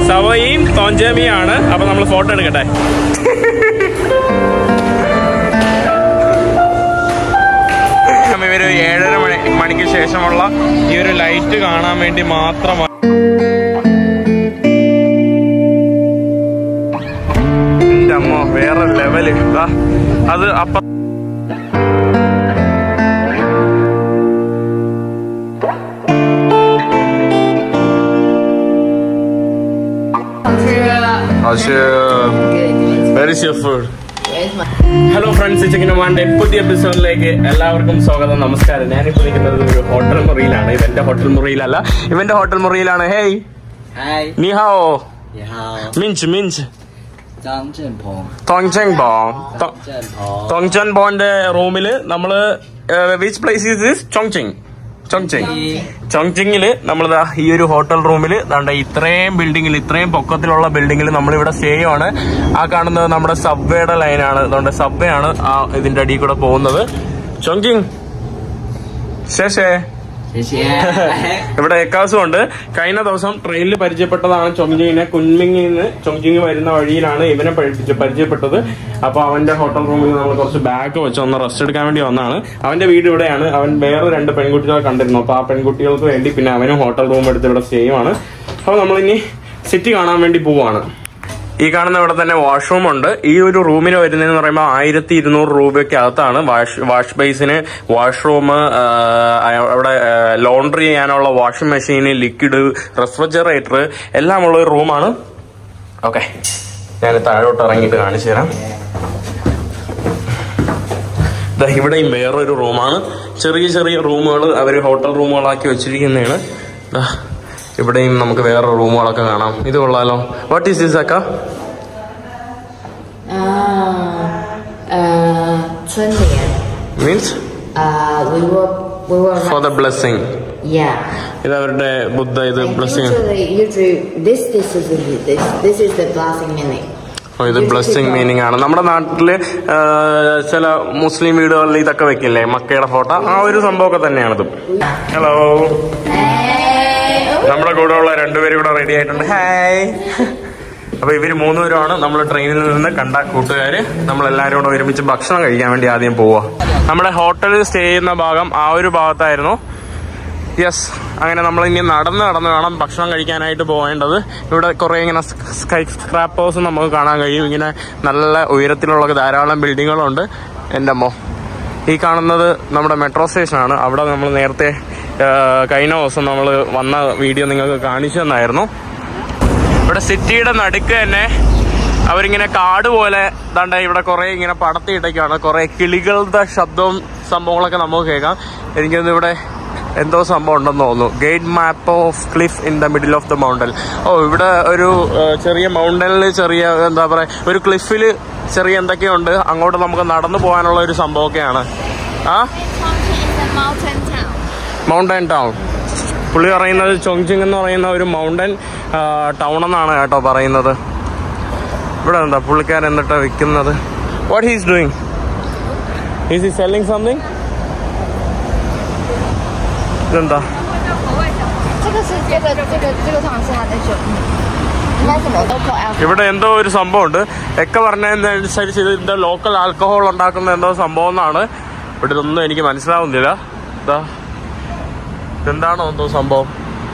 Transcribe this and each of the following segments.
സവയും തോഞ്ചമിയാണ് അപ്പൊ നമ്മൾ ഫോട്ടോ എടുക്കട്ടെ ഇവര് ഏഴര മണി മണിക്ക് ശേഷമുള്ള ഈ ഒരു ലൈറ്റ് കാണാൻ വേണ്ടി മാത്രമാണ് എന്റെ അമ്മ വേറെ ലെവല് ദാ, അത് അപ്പ വെരി ഫുഡ് ഹലോ ഫ്രണ്ട്സ് ചിക്കനുമാന്റെ പുതിയ എപ്പിസോഡിലേക്ക് എല്ലാവർക്കും സ്വാഗതം നമസ്കാരം ഞാനിപ്പോൾ നിൽക്കുന്നത് ഒരു ഹോട്ടൽ മുറിയിലാണ് ഇവന്റെ ഹോട്ടൽ മുറിയിലല്ല ഇവന്റെ ഹോട്ടൽ മുറിയിലാണ് ഹേയ് 嗨， നിഹാവോ 你好， മിഞ്ച് മിഞ്ച് 张振鹏， തോങ്ചെങ് ബോ 振鹏， തോങ്ചൻ ബോന്റെ റൂമില് നമ്മള് which place is this Chongqing Chongqing ചോങ്ചിങ്ങില് നമ്മൾ ഈ ഒരു ഹോട്ടൽ റൂമില് ദാണ്ട ഇത്രയും ബിൽഡിങ്ങിൽ ഇത്രയും പൊക്കത്തിലുള്ള ബിൽഡിങ്ങിൽ നമ്മളിവിടെ സ്റ്റേ ആണ് ആ കാണുന്നത് നമ്മുടെ സബ്വേയുടെ ലൈനാണ് അതുകൊണ്ട് സബ്വേ ആണ് ആ ഇതിന്റെ അടിയിൽ കൂടെ പോകുന്നത് ചോങ്ചിങ് ശേഷേ 谢谢。 ഇവിടെ എക്കാസും ഉണ്ട് കഴിഞ്ഞ ദിവസം ട്രെയിനിൽ പരിചയപ്പെട്ടതാണ് ചൊങ്ജിങ്ങിനെ കുൻമിങ്ങിൽ നിന്ന് ചൊങ്ജിങ് വരുന്ന വഴിയിലാണ് ഇവനെ പഠിപ്പിച്ച് പരിചയപ്പെട്ടത് അപ്പൊ അവന്റെ ഹോട്ടൽ റൂമിൽ നമ്മൾ കുറച്ച് ബാഗ് വെച്ച് ഒന്ന് റെസ്റ്റ് എടുക്കാൻ വേണ്ടി വന്നതാണ് അവന്റെ വീട് ഇവിടെയാണ് അവൻ വേറെ രണ്ട് പെൺകുട്ടികളെ കണ്ടിരുന്നു അപ്പൊ ആ പെൺകുട്ടികൾക്ക് വേണ്ടി പിന്നെ അവനും ഹോട്ടൽ റൂം എടുത്ത് ഇവിടെ സ്റ്റേ ആണ് അപ്പൊ നമ്മളിനി സിറ്റി കാണാൻ വേണ്ടി പോവാണ് ഈ കാണുന്ന ഇവിടെ തന്നെ വാഷ്റൂം ഉണ്ട് ഈ ഒരു റൂമിന് വരുന്നതെന്ന് പറയുമ്പോൾ ആയിരത്തി ഇരുന്നൂറ് രൂപയ്ക്ക് അകത്താണ് വാഷ് വാഷ് ബേസിന് വാഷ്റൂം അവിടെ ലോണ്ടറി ചെയ്യാനുള്ള വാഷിംഗ് മെഷീൻ ലിക്വിഡ് റെഫ്രിജറേറ്റർ എല്ലാം ഉള്ള ഒരു റൂമാണ് ഓക്കെ ഞാൻ താഴോട്ട് ഇറങ്ങിയിട്ട് കാണിച്ചു തരാം ദാ ഇവിടെയും വേറൊരു റൂമാണ് ചെറിയ ചെറിയ റൂമുകൾ അവർ ഹോട്ടൽ റൂമുകളാക്കി വെച്ചിരിക്കുന്നതാണ് ദാ ഇവിടെയും നമുക്ക് വേറെ റൂമുകളൊക്കെ കാണാം ഇത് കൊള്ളാലോ വാട്ട് ഈസ് ദിസ് അക്ക Ah, uh, 春联. Means Uh, we were we were for the blessing yeah. ഇത് അവരുടെ ബുദ്ധ ഇത് And blessing usually, usually this this is the this this is the blessing meaning. ഇത് ബ്ലെസ്സിങ് മീനിങ് ആണ് നമ്മുടെ നാട്ടില് ആ, ചില മുസ്ലിം വീടുകളിൽ ഇതൊക്കെ വെക്കില്ലേ മക്കയുടെ ഫോട്ടോ ആ ഒരു സംഭവമൊക്കെ തന്നെയാണിത് ഹലോ നമ്മുടെ കൂടെ ഉള്ള രണ്ടുപേരും ഇവിടെ റെഡി ആയിട്ടുണ്ട് ഹായ് അപ്പൊ ഇവര് മൂന്നുപേരുമാണ് നമ്മൾ ട്രെയിനിൽ നിന്ന് കണ്ട കൂട്ടുകാര് നമ്മൾ എല്ലാവരും കൂടെ ഒരുമിച്ച് ഭക്ഷണം കഴിക്കാൻ വേണ്ടി ആദ്യം പോവാ നമ്മുടെ ഹോട്ടലിൽ സ്റ്റേ ചെയ്യുന്ന ഭാഗം ആ ഒരു ഭാഗത്തായിരുന്നു യെസ് അങ്ങനെ നമ്മൾ ഇനി നടന്ന് നടന്ന് വേണം ഭക്ഷണം കഴിക്കാനായിട്ട് പോകേണ്ടത് ഇവിടെ കുറെ ഇങ്ങനെ സ്കൈ സ്ക്രാപ്പേഴ്സ് നമുക്ക് കാണാൻ കഴിയും ഇങ്ങനെ നല്ല ഉയരത്തിലുള്ള ധാരാളം ബിൽഡിങ്ങുകളുണ്ട് എൻ്റെ അമ്മോ ഈ കാണുന്നത് നമ്മുടെ മെട്രോ സ്റ്റേഷനാണ് അവിടെ നമ്മൾ നേരത്തെ ആ, കഴിഞ്ഞ ദിവസം നമ്മൾ വന്ന വീഡിയോ നിങ്ങൾക്ക് കാണിച്ചു തന്നായിരുന്നു ഇവിടെ സിറ്റിയുടെ നടുക്ക് തന്നെ അവരിങ്ങനെ കാട് പോലെ ദാണ്ട ഇവിടെ കുറെ ഇങ്ങനെ പടത്തിയിട്ടൊക്കെയാണ് കുറെ കിളികളുടെ ശബ്ദവും സംഭവങ്ങളൊക്കെ നമുക്ക് കേൾക്കാം എനിക്കൊന്ന് ഇവിടെ എന്തോ സംഭവം ഉണ്ടെന്ന് തോന്നുന്നു guide map of cliff in the middle of the mountain ഓ ഇവിടെ ഒരു ഏഹ്, ചെറിയ മൗണ്ടനിൽ ചെറിയ എന്താ പറയാ ഒരു ക്ലിഫിൽ ചെറിയ എന്തൊക്കെയുണ്ട് അങ്ങോട്ട് നമുക്ക് നടന്നു പോകാനുള്ള ഒരു സംഭവമൊക്കെയാണ് ആ Chongqing is a mountain town. Mountain town പുള്ളി പറയുന്നത് ചൊങ്ജിങ് എന്ന് പറയുന്ന ഒരു മൗണ്ടൻ ടൗൺ എന്നാണ് കേട്ടോ പറയുന്നത് ഇവിടെ എന്താ പുള്ളിക്കാരൻ എന്നിട്ടാ വിൽക്കുന്നത് വാട്ട് ഹീസ് ഡൂയിങ് ഈസ് ഈ സെല്ലിങ് സംതിങ് ഇതെന്താ 这个是这个这个这个好像是他的酒，应该是 local alcohol。 ഇവിടെ എന്തോ ഒരു സംഭവമുണ്ട് ഒക്കെ പറഞ്ഞതനുസരിച്ച് ഇതിന്റെ ലോക്കൽ ആൽക്കഹോൾ ഉണ്ടാക്കുന്ന എന്തോ സംഭവം എന്നാണ് ഇവിടെ ഇതൊന്നും എനിക്ക് മനസ്സിലാവുന്നില്ല ഇതാ ഇതെന്താണോ എന്തോ സംഭവം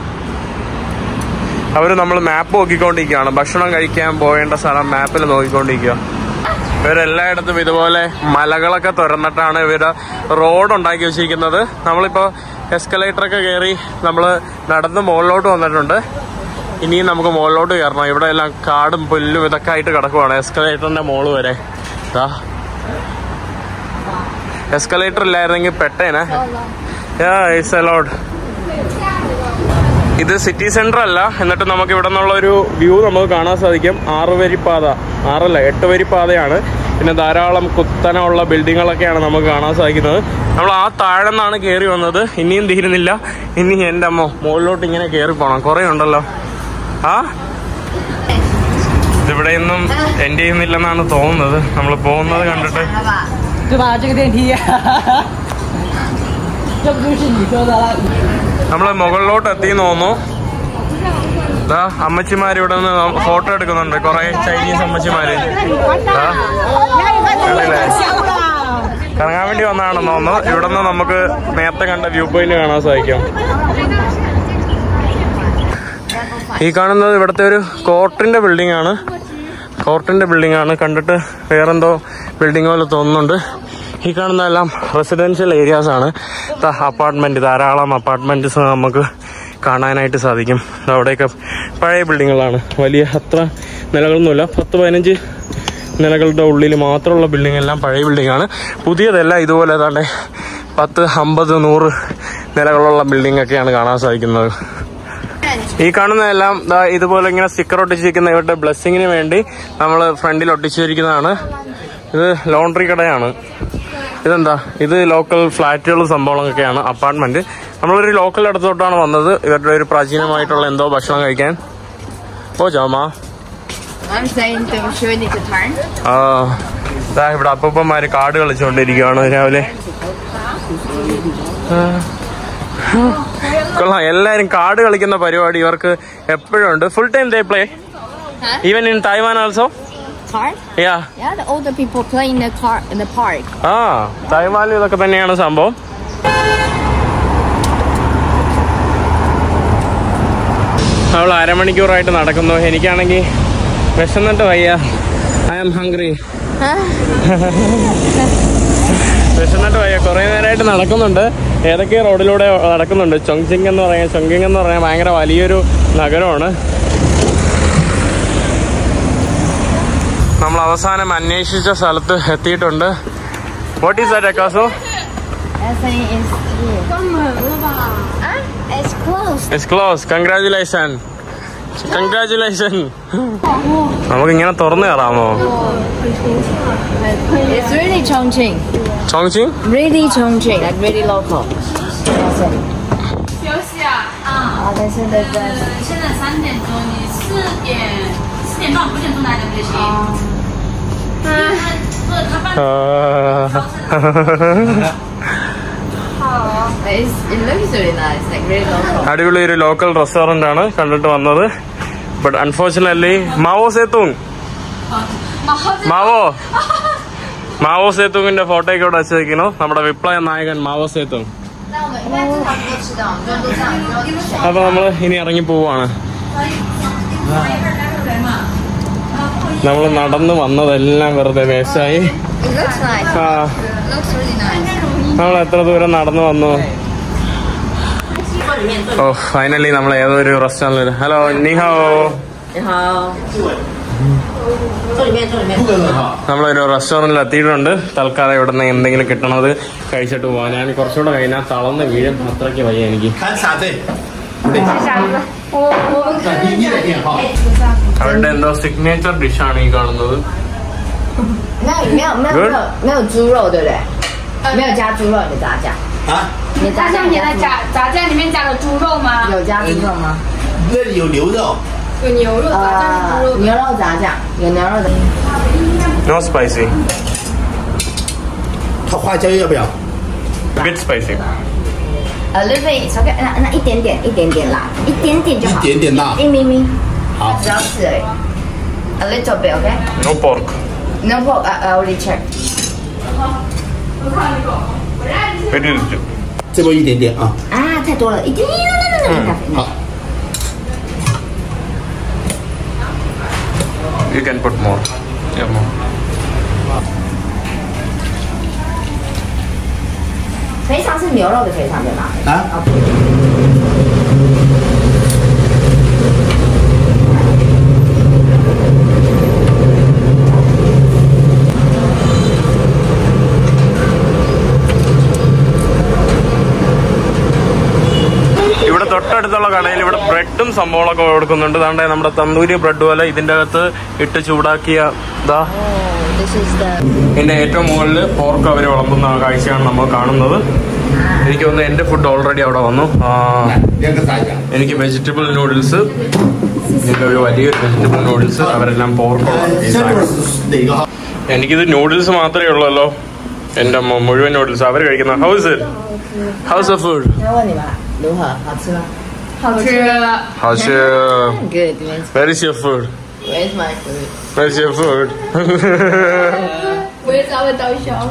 അവര് നമ്മൾ മാപ്പ് നോക്കിക്കൊണ്ടിരിക്കുകയാണ് ഭക്ഷണം കഴിക്കാൻ പോകേണ്ട സ്ഥലം മാപ്പിൽ നോക്കിക്കൊണ്ടിരിക്കുക ഇവരെല്ലായിടത്തും ഇതുപോലെ മലകളൊക്കെ തുറന്നിട്ടാണ് ഇവര് റോഡ് ഉണ്ടാക്കി വെച്ചിരിക്കുന്നത് നമ്മളിപ്പോ എസ്കലേറ്റർ ഒക്കെ കയറി നമ്മൾ നടന്ന് മുകളിലോട്ട് വന്നിട്ടുണ്ട് ഇനിയും നമുക്ക് മുകളിലോട്ട് കയറണം ഇവിടെ എല്ലാം കാടും പുല്ലും ഇതൊക്കെ ആയിട്ട് കിടക്കുവാണ് എസ്കലേറ്ററിന്റെ മോള് വരെ ദാ എസ്കലേറ്റർ ഇല്ലായിരുന്നെങ്കിൽ പെട്ടേനെ ഇറ്റ്സ് അലോഡ് ഇത് സിറ്റി സെന്റർ അല്ല എന്നിട്ട് നമുക്ക് ഇവിടെ നിന്നുള്ള ഒരു വ്യൂ നമുക്ക് കാണാൻ സാധിക്കും ആറ് വരി പാത ആറല്ല എട്ട് വരി പാതയാണ് പിന്നെ ധാരാളം കുത്തനുള്ള ബിൽഡിങ്ങുകളൊക്കെയാണ് നമുക്ക് കാണാൻ സാധിക്കുന്നത് നമ്മൾ ആ താഴെ നിന്നാണ് കയറി വന്നത് ഇനിയും തീരുന്നില്ല ഇനി എൻ്റെ അമ്മ മുകളിലോട്ട് ഇങ്ങനെ കയറി പോകണം കുറേ ഉണ്ടല്ലോ ആ ഇതിവിടെ ഒന്നും എൻഡ് ചെയ്യുന്നില്ലെന്നാണ് തോന്നുന്നത് നമ്മൾ പോകുന്നത് കണ്ടിട്ട് 对吧？这个电梯，这不就是你说的了？ നമ്മൾ മുകളിലോട്ട് എത്തിയെന്ന് തോന്നുന്നു ദാ അമ്മച്ചിമാർ ഇവിടെ നിന്ന് ഫോട്ടോ എടുക്കുന്നുണ്ട് കുറെ ചൈനീസ് അമ്മച്ചിമാര് ദാ, കണ്ടില്ലേ? കറങ്ങാൻ വേണ്ടി വന്നതാണെന്ന് തോന്നുന്നു ഇവിടെ നിന്ന് നമുക്ക് നേരത്തെ കണ്ട വ്യൂ പോയിന്റ് കാണാൻ സാധിക്കും ഈ കാണുന്നത് ഇവിടുത്തെ ഒരു കോർട്ടിന്റെ ബിൽഡിംഗ് ആണ് കോർട്ടിന്റെ ബിൽഡിംഗ് ആണ് കണ്ടിട്ട് വേറെന്തോ ബിൽഡിംഗ് പോലെ തോന്നുന്നുണ്ട് ഈ കാണുന്നതെല്ലാം റെസിഡൻഷ്യൽ ഏരിയാസ് ആണ് അപ്പാർട്ട്മെന്റ് ധാരാളം അപ്പാർട്ട്മെന്റ്സ് നമുക്ക് കാണാനായിട്ട് സാധിക്കും അവിടെയൊക്കെ പഴയ ബിൽഡിങ്ങുകളാണ് വലിയ അത്ര നിലകളൊന്നുമില്ല പത്ത് പതിനഞ്ച് നിലകളുടെ ഉള്ളിൽ മാത്രമുള്ള ബിൽഡിംഗ് എല്ലാം പഴയ ബിൽഡിംഗ് ആണ് പുതിയതെല്ലാം ഇതുപോലെ ഏതാണ്ട് പത്ത് അമ്പത് നൂറ് നിലകളുള്ള ബിൽഡിംഗ് ഒക്കെയാണ് കാണാൻ സാധിക്കുന്നത് ഈ കാണുന്നതെല്ലാം ദാ ഇതുപോലെ ഇങ്ങനെ സ്റ്റിക്കർ ഒട്ടിച്ചിരിക്കുന്ന ഇവരുടെ ബ്ലെസ്സിങ്ങിന് വേണ്ടി നമ്മൾ ഫ്രണ്ടിൽ ഒട്ടിച്ചിരിക്കുന്നതാണ് ഇത് ലോണ്ടറി കടയാണ് ഇതെന്താ ഇത് ലോക്കൽ ഫ്ലാറ്റുകളും സംഭവങ്ങളൊക്കെയാണ് അപ്പാർട്ട്മെന്റ് നമ്മളൊരു ലോക്കൽ അടുത്തോട്ടാണ് വന്നത് ഇവരുടെ ഒരു പ്രാചീനമായിട്ടുള്ള എന്തോ ഭക്ഷണം കഴിക്കാൻ ഓ ജാമാ I'm saying to should we need to turn? ആ ദാ ഇവിടെ അപ്പൂപ്പന്മാര് കാട് കളിച്ചുകൊണ്ടിരിക്കുകയാണ് രാവിലെ ആ. കൊള്ളാം എല്ലാരും കാട് കളിക്കുന്ന പരിപാടി ഇവർക്ക് എപ്പോഴും ഉണ്ട് ഫുൾ ടൈം ദേ play Huh? Even in Taiwan also Car? Yeah Yeah, the older people play in the car in the park. ആ തായ്വാനിൽ ഇതൊക്കെ തന്നെയാണ് സംഭവം അവൾ അരമണിക്കൂറായിട്ട് നടക്കുന്നു എനിക്കാണെങ്കിൽ വിശന്നിട്ട് വയ്യ ഐ ആം ഹംഗ്രി വിശന്നിട്ട് വയ്യ കുറെ നേരമായിട്ട് നടക്കുന്നുണ്ട് ഏതൊക്കെ റോഡിലൂടെ നടക്കുന്നുണ്ട് ചൊങ്ചിങ് എന്ന് പറയാൻ ചൊങ്കിങ് എന്ന് പറയാൻ ഭയങ്കര വലിയൊരു നഗരമാണ് നമ്മൾ അവസാനം അന്വേഷിച്ച സ്ഥലത്ത് എത്തിയിട്ടുണ്ട് വാട്ട് ഈസ് ദാറ്റ് അക്കാസോ I think it's Ah, it's closed. It's close congratulation congratulation നമുക്ക് ഇങ്ങനെ തുറന്നു കയറാമോ It's really Chongqing. ചോങ്ചിങ് Really Chongqing, like really local. 休息啊啊！ 啊，但是那个现在三点钟，你四点四点半五点钟来的不就行？嗯，不，他办 it's, it looks really nice, like really local. അടിപൊളി ഒരു ലോക്കൽ റെസ്റ്റോറന്റ് ആണ് കണ്ടിട്ട് വന്നത് but unfortunately Mao Zedong Mao Mao സേത്തുങ്ങിന്റെ ഫോട്ടോയൊക്കെ ഇവിടെ വെച്ചിരിക്കുന്നു നമ്മുടെ വിപ്ലവ നായകൻ മാവോ സേത്തുങ് 那我们应该正常不吃的，我们就路上不用选。 അപ്പൊ നമ്മൾ ഇനി ഇറങ്ങി പോവാണ് നമ്മൾ നടന്നു വന്നതെല്ലാം വെറുതെ വേസ്റ്റായി It looks nice. ആ It looks really nice. നമ്മൾ എത്ര ദൂരം നടന്നു വന്നു ഓ ഫൈനലി നമ്മൾ ഏതോ ഒരു റെസ്റ്റോറൻറ്റിൽ ഹലോ നിഹോ 你好，坐里面，坐里面。 നമ്മളൊരു റെസ്റ്റോറൻറ്റിൽ എത്തിയിട്ടുണ്ട് തൽക്കാലം ഇവിടെ നിന്ന് എന്തെങ്കിലും കിട്ടണത് കഴിച്ചിട്ട് പോവാൻ ഞാൻ കുറച്ചുകൂടെ കഴിഞ്ഞാൽ തളർന്ന് വീഴും അത്രയ്ക്ക് വയ്യ എനിക്ക് 看啥子？你你的电话。 അവരുടെ എന്തോ സിഗ്നേച്ചർ ഡിഷാണ് ഈ കാണുന്നത് 那里没有没有没有没有猪肉，对不对？没有加猪肉，你的炸酱， 啊， 你的炸酱炸酱里的炸炸酱里面加了猪肉吗？ 有加猪肉吗？ 那里有牛肉， 有牛肉，炸酱是猪呃， 肉的。 牛肉炸酱，有牛肉的。 no spicy 它花椒要不要？ bit spicy 呃，little bit it's okay，那那一点点，一点点辣，一点点就好， 一点点辣一咪咪， 好只要吃而已。A little bit, okay? No pork No pork, I, I already checked. 这么一点点啊。 啊，太多了，一点点，no no no no，no 好， you can put more more 肥肠是牛肉的肥肠对吗？ 啊， ഇവിടെ തൊട്ടടുത്തുള്ള കടയിൽ ഇവിടെ ബ്രെഡും സംഭവങ്ങളൊക്കെ കൊടുക്കുന്നുണ്ട് ദാണ്ടെ നമ്മുടെ തന്തൂരി ബ്രെഡ് പോലെ ഇതിന്റെ അകത്ത് ഇട്ട് ചൂടാക്കിയ ഇതാ Oh, this is the. ഇതിന്റെ ഏറ്റവും മുകളിൽ പോർക്ക് അവർ വിളമ്പുന്ന കാഴ്ചയാണ് നമ്മൾ കാണുന്നത് എനിക്ക് തോന്നുന്നു എന്റെ ഫുഡ് ഓൾറെഡി അവിടെ വന്നു ആ, 两个炸酱。 എനിക്ക് വെജിറ്റബിൾ നൂഡിൽസ് ഇതിന്റെ ഒരു വലിയൊരു വെജിറ്റബിൾ നൂഡിൽസ് അവരെല്ലാം പോർക്കുള്ള 这个是哪个哈？ എനിക്കിത് നൂഡിൽസ് മാത്രമേ ഉള്ളല്ലോ എന്റെ അമ്മ മുഴുവൻ നൂഡിൽസ് അവർ കഴിക്കുന്ന house house of food 那问你们如何，好吃吗？ 好吃。 好吃。 Good. Where's, Where is your food? where's my food? Where is your food? 我也知道会刀削。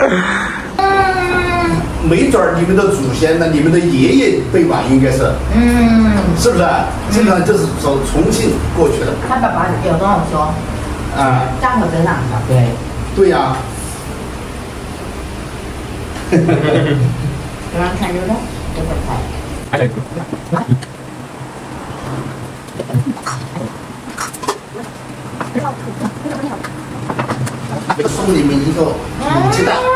没准儿你们的祖先呢，你们的爷爷辈吧，应该是，嗯，是不是？基本上这是从重庆过去的他爸爸有跟我说， 啊， 大火车上的。对。 对呀、 有人看这个，这个菜。 送你们一个卤鸡蛋，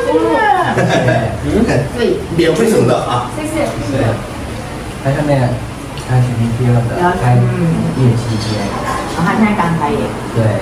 对。 免费送的啊。 它上面它前面贴了的开业期间， 哦，他现在刚开业。 对，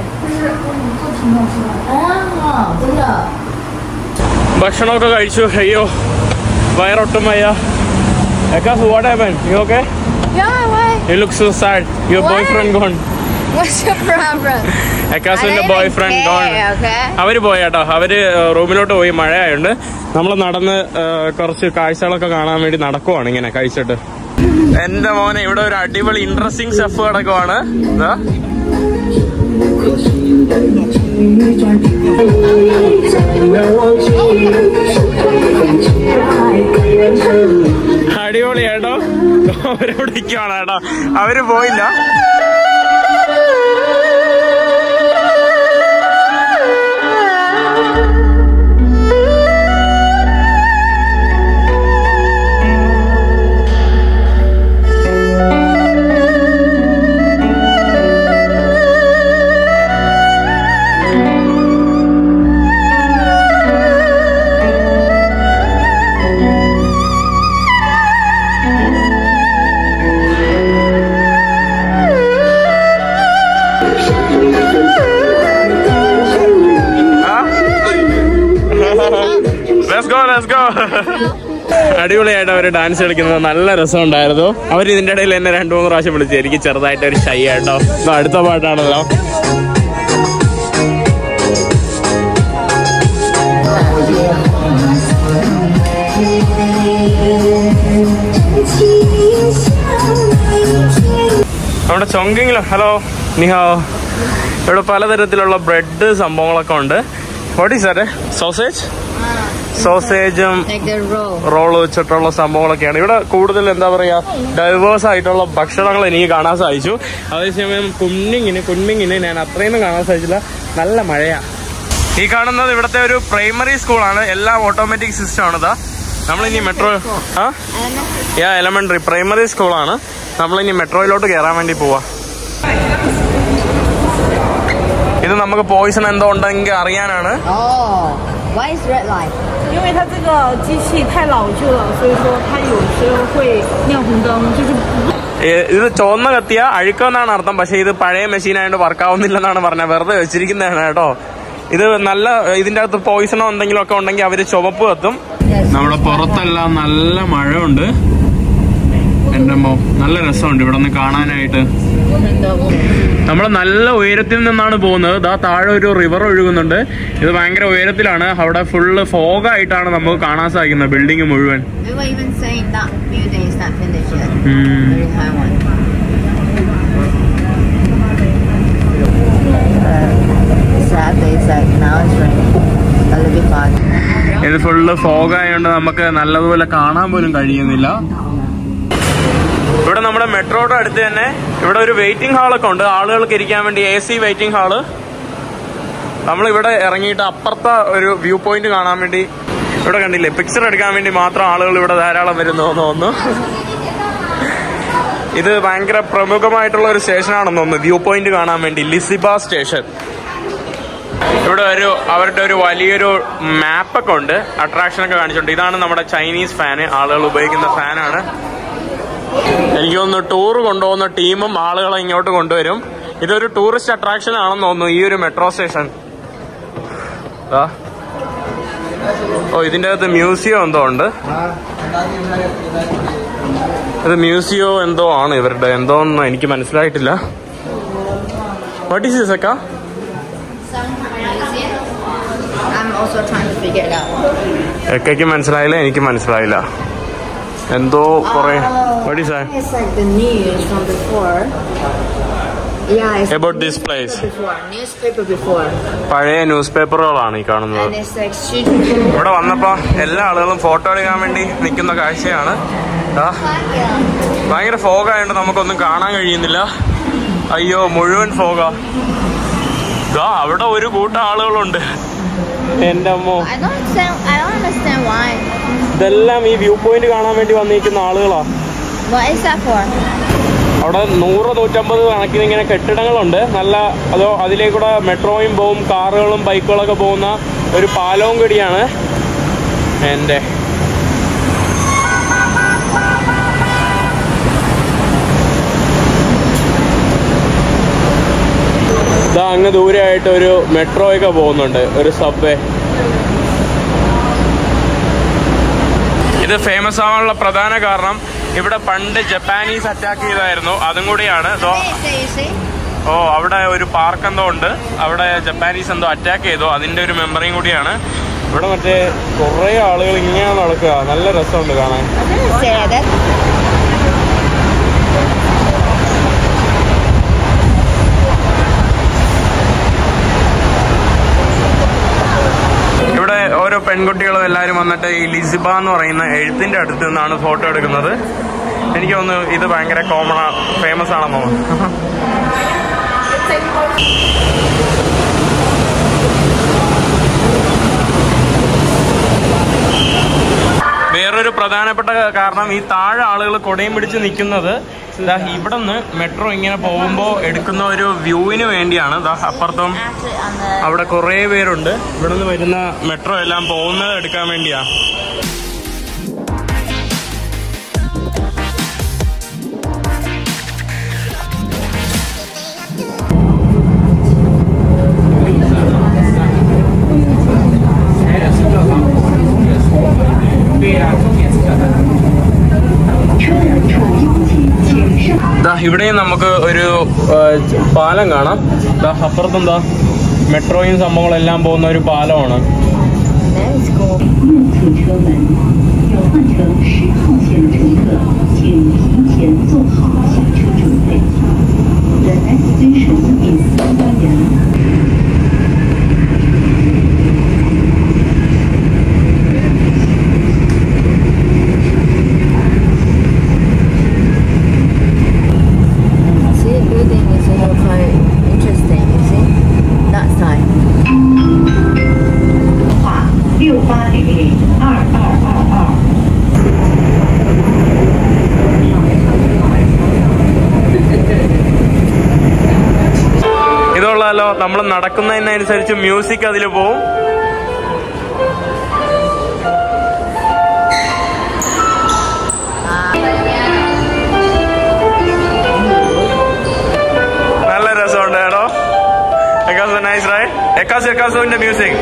哦，真的。 ഭക്ഷണമൊക്കെ കഴിച്ചു അയ്യോ വയറൊട്ടും വയ്യ എക്കാസ് what happen you okay Yeah, why? You look so sad your boyfriend gone What's your problem? എക്കാസിന്റെ I boy didn't friend care, gone okay? അവര് പോയി കേട്ടോ അവര് റൂമിലോട്ട് പോയി മഴയായോണ്ട് നമ്മൾ നടന്ന് ആ, കുറച്ച് കാഴ്ചകളൊക്കെ കാണാൻ വേണ്ടി നടക്കുവാണ് ഇങ്ങനെ കഴിച്ചിട്ട് എന്റെ മോനെ ഇവിടെ ഒരു അടിപൊളി ഇൻട്രസ്റ്റിംഗ് സ്റ്റെഫ് കിടക്കുവാണ് ഇതാ. അടിപൊളി കേട്ടോ അവരവിടെ നിൽക്കുവാണ് കേട്ടോ അവര് പോയില്ല Let's go, let's go. അടിപൊളിയായിട്ട് അവര് ഡാൻസ് കളിക്കുന്നത് നല്ല രസമുണ്ടായിരുന്നു അവർ ഇതിന്റെ ഇടയിൽ എന്നെ രണ്ടു മൂന്ന് പ്രാവശ്യം വിളിച്ചു എനിക്ക് ചെറുതായിട്ട് ഒരു ഷൈ ആട്ടോ ഇപ്പൊ അടുത്ത പാട്ടാണല്ലോ നമ്മുടെ ചൊങ്കിങ്ങിലോ ഹലോ നിഹോ ഇവിടെ പലതരത്തിലുള്ള ബ്രെഡ് സംഭവങ്ങളൊക്കെ ഉണ്ട് വാട്ട് ഈസ് അതെ സോസേജ് സോസേജും Like the roll. റോള് വെച്ചിട്ടുള്ള സംഭവങ്ങളൊക്കെയാണ് ഇവിടെ കൂടുതൽ എന്താ പറയാ ഡൈവേഴ്സ് ആയിട്ടുള്ള ഭക്ഷണങ്ങൾ എനിക്ക് കാണാൻ സാധിച്ചു അതേസമയം കുഞ്ഞിങ്ങിന് കുഞ്ഞിങ്ങിന് ഞാൻ അത്രയൊന്നും കാണാൻ സാധിച്ചില്ല നല്ല മഴയാ ഈ കാണുന്നത് ഇവിടുത്തെ ഒരു പ്രൈമറി സ്കൂളാണ് എല്ലാം ഓട്ടോമാറ്റിക് സിസ്റ്റം ആണ് ഇതാ നമ്മളിനി മെട്രോ ആ യാ എലമെന്ററി പ്രൈമറി സ്കൂളാണ് നമ്മളിനി മെട്രോയിലോട്ട് കയറാൻ വേണ്ടി പോവാ ഇത് നമുക്ക് പോയിസൺ എന്തോ ഉണ്ടെങ്കിൽ അറിയാനാണ് Oh, why is red light? 因为它这个机器太老旧了，所以说它有时候会亮红灯，就是不 ഏ- ഇത് ചുവന്ന കത്തിയ അഴുക്കെന്നാണ് അർത്ഥം പക്ഷെ ഇത് പഴയ മെഷീൻ ആയതുകൊണ്ട് വർക്ക് ആവുന്നില്ലെന്നാണ് പറഞ്ഞത് വെറുതെ വെച്ചിരിക്കുന്നതാണ് കേട്ടോ ഇത് നല്ല ഇതിന്റെ അകത്ത് പോയിസണോ എന്തെങ്കിലും ഒക്കെ ഉണ്ടെങ്കിൽ അവര് ചുവപ്പ് കത്തും നമ്മുടെ പുറത്തെല്ലാം നല്ല മഴയുണ്ട് എന്റെ മോ നല്ല രസമുണ്ട് ഇവിടെ നിന്ന് കാണാനായിട്ട് നമ്മൾ നല്ല ഉയരത്തിൽ നിന്നാണ് പോകുന്നത് ദാ താഴെ ഒരു റിവർ ഒഴുകുന്നുണ്ട് ഇത് ഭയങ്കര ഉയരത്തിലാണ് അവിടെ ഫുള്ള് ഫോഗ് ആയിട്ടാണ് നമുക്ക് കാണാൻ സാധിക്കുന്നത് ബിൽഡിംഗ് മുഴുവൻ We were even saying that building is not finished yet. ഉം. Very high one. Sad days like now it's raining. A little bit fog. ഇത് ഫുള്ള് ഫോഗ് ആയതുകൊണ്ട് നമുക്ക് നല്ലതുപോലെ കാണാൻ പോലും കഴിയുന്നില്ല ഇവിടെ നമ്മുടെ മെട്രോയുടെ അടുത്ത് തന്നെ ഇവിടെ ഒരു വെയിറ്റിംഗ് ഹാളൊക്കെ ഉണ്ട് ആളുകൾക്ക് ഇരിക്കാൻ വേണ്ടി എ സി വെയിറ്റിംഗ് ഹാള് നമ്മൾ ഇവിടെ ഇറങ്ങിയിട്ട് അപ്പുറത്തെ ഒരു വ്യൂ പോയിന്റ് കാണാൻ വേണ്ടി ഇവിടെ കണ്ടില്ലേ പിക്ചർ എടുക്കാൻ വേണ്ടി മാത്രം ആളുകൾ ഇവിടെ ധാരാളം വരുന്നു എന്ന് തോന്നുന്നു ഇത് ഭയങ്കര പ്രമുഖമായിട്ടുള്ള ഒരു സ്റ്റേഷനാണെന്ന് തോന്നുന്നു വ്യൂ പോയിന്റ് കാണാൻ വേണ്ടി ലിസിബ സ്റ്റേഷൻ ഇവിടെ ഒരു അവരുടെ ഒരു വലിയൊരു മാപ്പൊക്കെ ഉണ്ട് അട്രാക്ഷൻ ഒക്കെ കാണിച്ചിട്ടുണ്ട് ഇതാണ് നമ്മുടെ ചൈനീസ് ഫാന് ആളുകൾ ഉപയോഗിക്കുന്ന ഫാനാണ് എനിക്ക് തോന്നുന്നു ടൂർ കൊണ്ടുപോകുന്ന ടീമും ആളുകളെ ഇങ്ങോട്ട് കൊണ്ടുവരും ഇതൊരു ടൂറിസ്റ്റ് അട്രാക്ഷൻ ആണെന്ന് തോന്നുന്നു ഈ ഒരു മെട്രോ സ്റ്റേഷൻ ദാ. ഓ ഇതിന്റെ അകത്ത് മ്യൂസിയം എന്തോ ഉണ്ട് ഇത് മ്യൂസിയോ എന്തോ ആണ് ഇവരുടെ എന്തോ എന്ന് എനിക്ക് മനസ്സിലായിട്ടില്ല വാട്ട് ഈസ് ദിസ് അക്ക I'm also trying to figure it out. എക്കയ്ക്ക് മനസ്സിലായില്ല എനിക്ക് മനസ്സിലായില്ല എന്തോ കൊറേ What is that? It's like the news from before. Yeah, it's About this place. before newspaper before, പഴയ ന്യൂസ് പേപ്പറുകളാണ് ഈ കാണുന്നത് and it's like street. ഇവിടെ വന്നപ്പോ എല്ലാ ആളുകളും ഫോട്ടോ എടുക്കാൻ വേണ്ടി നിൽക്കുന്ന കാഴ്ചയാണ് ദാ, ഭയങ്കര ഫോഗ് ആയതുകൊണ്ട് നമുക്കൊന്നും കാണാൻ കഴിയുന്നില്ല അയ്യോ മുഴുവൻ ഫോഗാ ദാ അവിടെ ഒരു കൂട്ടം ആളുകളുണ്ട് എന്റെ അമ്മോ I don't understand. I don't understand why. ഇതെല്ലാം ഈ വ്യൂ പോയിന്റ് കാണാൻ വേണ്ടി വന്നിരിക്കുന്ന ആളുകളാ What is that for? അവിടെ നൂറ് നൂറ്റമ്പത് കണക്കിന് ഇങ്ങനെ കെട്ടിടങ്ങളുണ്ട് നല്ല അതോ അതിലേക്കൂടെ മെട്രോയും പോവും കാറുകളും ബൈക്കുകളൊക്കെ പോകുന്ന ഒരു പാലവും കൂടിയാണ് എൻ്റെ ഇതാ അങ്ങ് ദൂരെയായിട്ട് ഒരു മെട്രോ ഒക്കെ പോകുന്നുണ്ട് ഒരു സബ്വേ ഇത് ഫേമസ് ആവാനുള്ള പ്രധാന കാരണം ഇവിടെ പണ്ട് ജപ്പാനീസ് അറ്റാക്ക് ചെയ്തായിരുന്നു അതും കൂടിയാണ് ഇതോ Hey, you see? ഓ അവിടെ ഒരു പാർക്ക് എന്തോ ഉണ്ട് അവിടെ ജപ്പാനീസ് എന്തോ അറ്റാക്ക് ചെയ്തു അതിന്റെ ഒരു മെമ്മറിയും കൂടിയാണ് ഇവിടെ മറ്റേ കുറെ ആളുകൾ ഇങ്ങനെ നടക്കുക നല്ല രസമുണ്ട് കാണാൻ I'm gonna say that. ഇവിടെ ഓരോ പെൺകുട്ടികളും എല്ലാവരും വന്നിട്ട് ഈ ലിസിബ എന്ന് പറയുന്ന എഴുത്തിന്റെ അടുത്ത് നിന്നാണ് ഫോട്ടോ എടുക്കുന്നത് എനിക്ക് തോന്നുന്നു ഇത് ഭയങ്കര കോമൺ ഫേമസ് ആണെന്ന് തോന്നുന്നു വേറൊരു പ്രധാനപ്പെട്ട കാരണം ഈ താഴെ ആളുകൾ കൊടയും പിടിച്ച് നിൽക്കുന്നത് ദാ ഇവിടെ നിന്ന് മെട്രോ ഇങ്ങനെ പോകുമ്പോൾ എടുക്കുന്ന ഒരു വ്യൂവിന് വേണ്ടിയാണ് ദാ അപ്പുറത്തും Actually, on the അവിടെ കുറേ പേരുണ്ട് ഇവിടെ നിന്ന് വരുന്ന മെട്രോ എല്ലാം പോകുന്നത് എടുക്കാൻ വേണ്ടിയാ ദാ ഇവിടെയും നമുക്ക് ഒരു ആ, ച- പാലം കാണാം ദാ അപ്പുറത്തെന്താ മെട്രോയും സംഭവങ്ങളെല്ലാം പോകുന്ന ഒരു പാലമാണ് that is cool. 右侧车门，有换乘十号线的乘客，请提前做好下车准备。The next station is 三元。 See, the building is also quite interesting. You see, that side. 话六八零零二二二二。 ഇതുള്ളല്ലോ നമ്മൾ നടക്കുന്നതിനനുസരിച്ച് മ്യൂസിക് അതിൽ പോവും നല്ല രസമുണ്ട് കേട്ടോ എക്കാസ് നൈസ് റൈ എക്കാസ് എക്കാസുവിന്റെ മ്യൂസിക്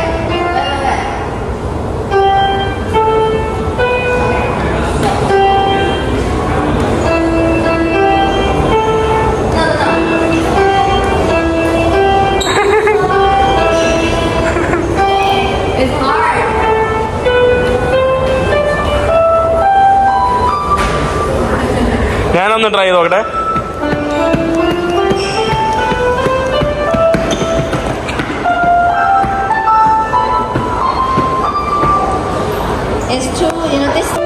ഞാനൊന്ന് ട്രൈ ചെയ്ത് നോക്കട്ടെ It's true. You know this.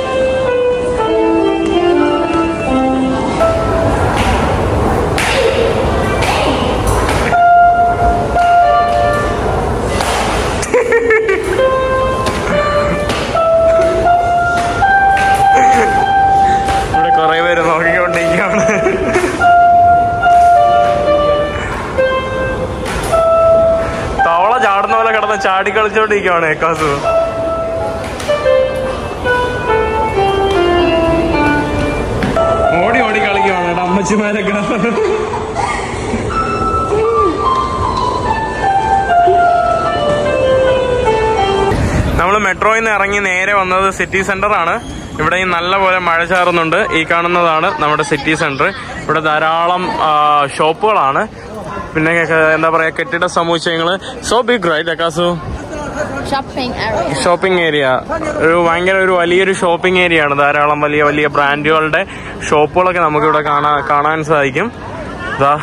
ഇവിടെ കുറെ പേര് നോക്കിക്കൊണ്ടിരിക്കുകയാണ് തവള ചാടുന്ന പോലെ കിടന്ന് ചാടി കളിച്ചോണ്ടിരിക്കുകയാണ് ഏക്കാസു ഓടി ഓടി കളിക്കുവാണ് കേട്ടോ അമ്മച്ചിമാരൊക്കെ നമ്മൾ മെട്രോയിൽ നിന്ന് ഇറങ്ങി നേരെ വന്നത് സിറ്റി സെന്റർ ആണ് ഇവിടെ ഈ നല്ല പോലെ മഴ ചാറുന്നുണ്ട് ഈ കാണുന്നതാണ് നമ്മുടെ സിറ്റി സെന്റർ ഇവിടെ ധാരാളം ആ, ഷോപ്പുകളാണ് പിന്നെ ക- എന്താ പറയാ കെട്ടിട സമുച്ചയങ്ങള് സോ ബിഗ് റൈറ്റ് അക്കാസു shopping area. ഷോപ്പിംഗ് ഏരിയ ഒരു ഭയങ്കര ഒരു വലിയൊരു ഷോപ്പിംഗ് ഏരിയ ആണ് ധാരാളം വലിയ വലിയ ബ്രാൻഡുകളുടെ ഷോപ്പുകളൊക്കെ നമുക്കിവിടെ കാണാൻ കാണാൻ സാധിക്കും ഇതാ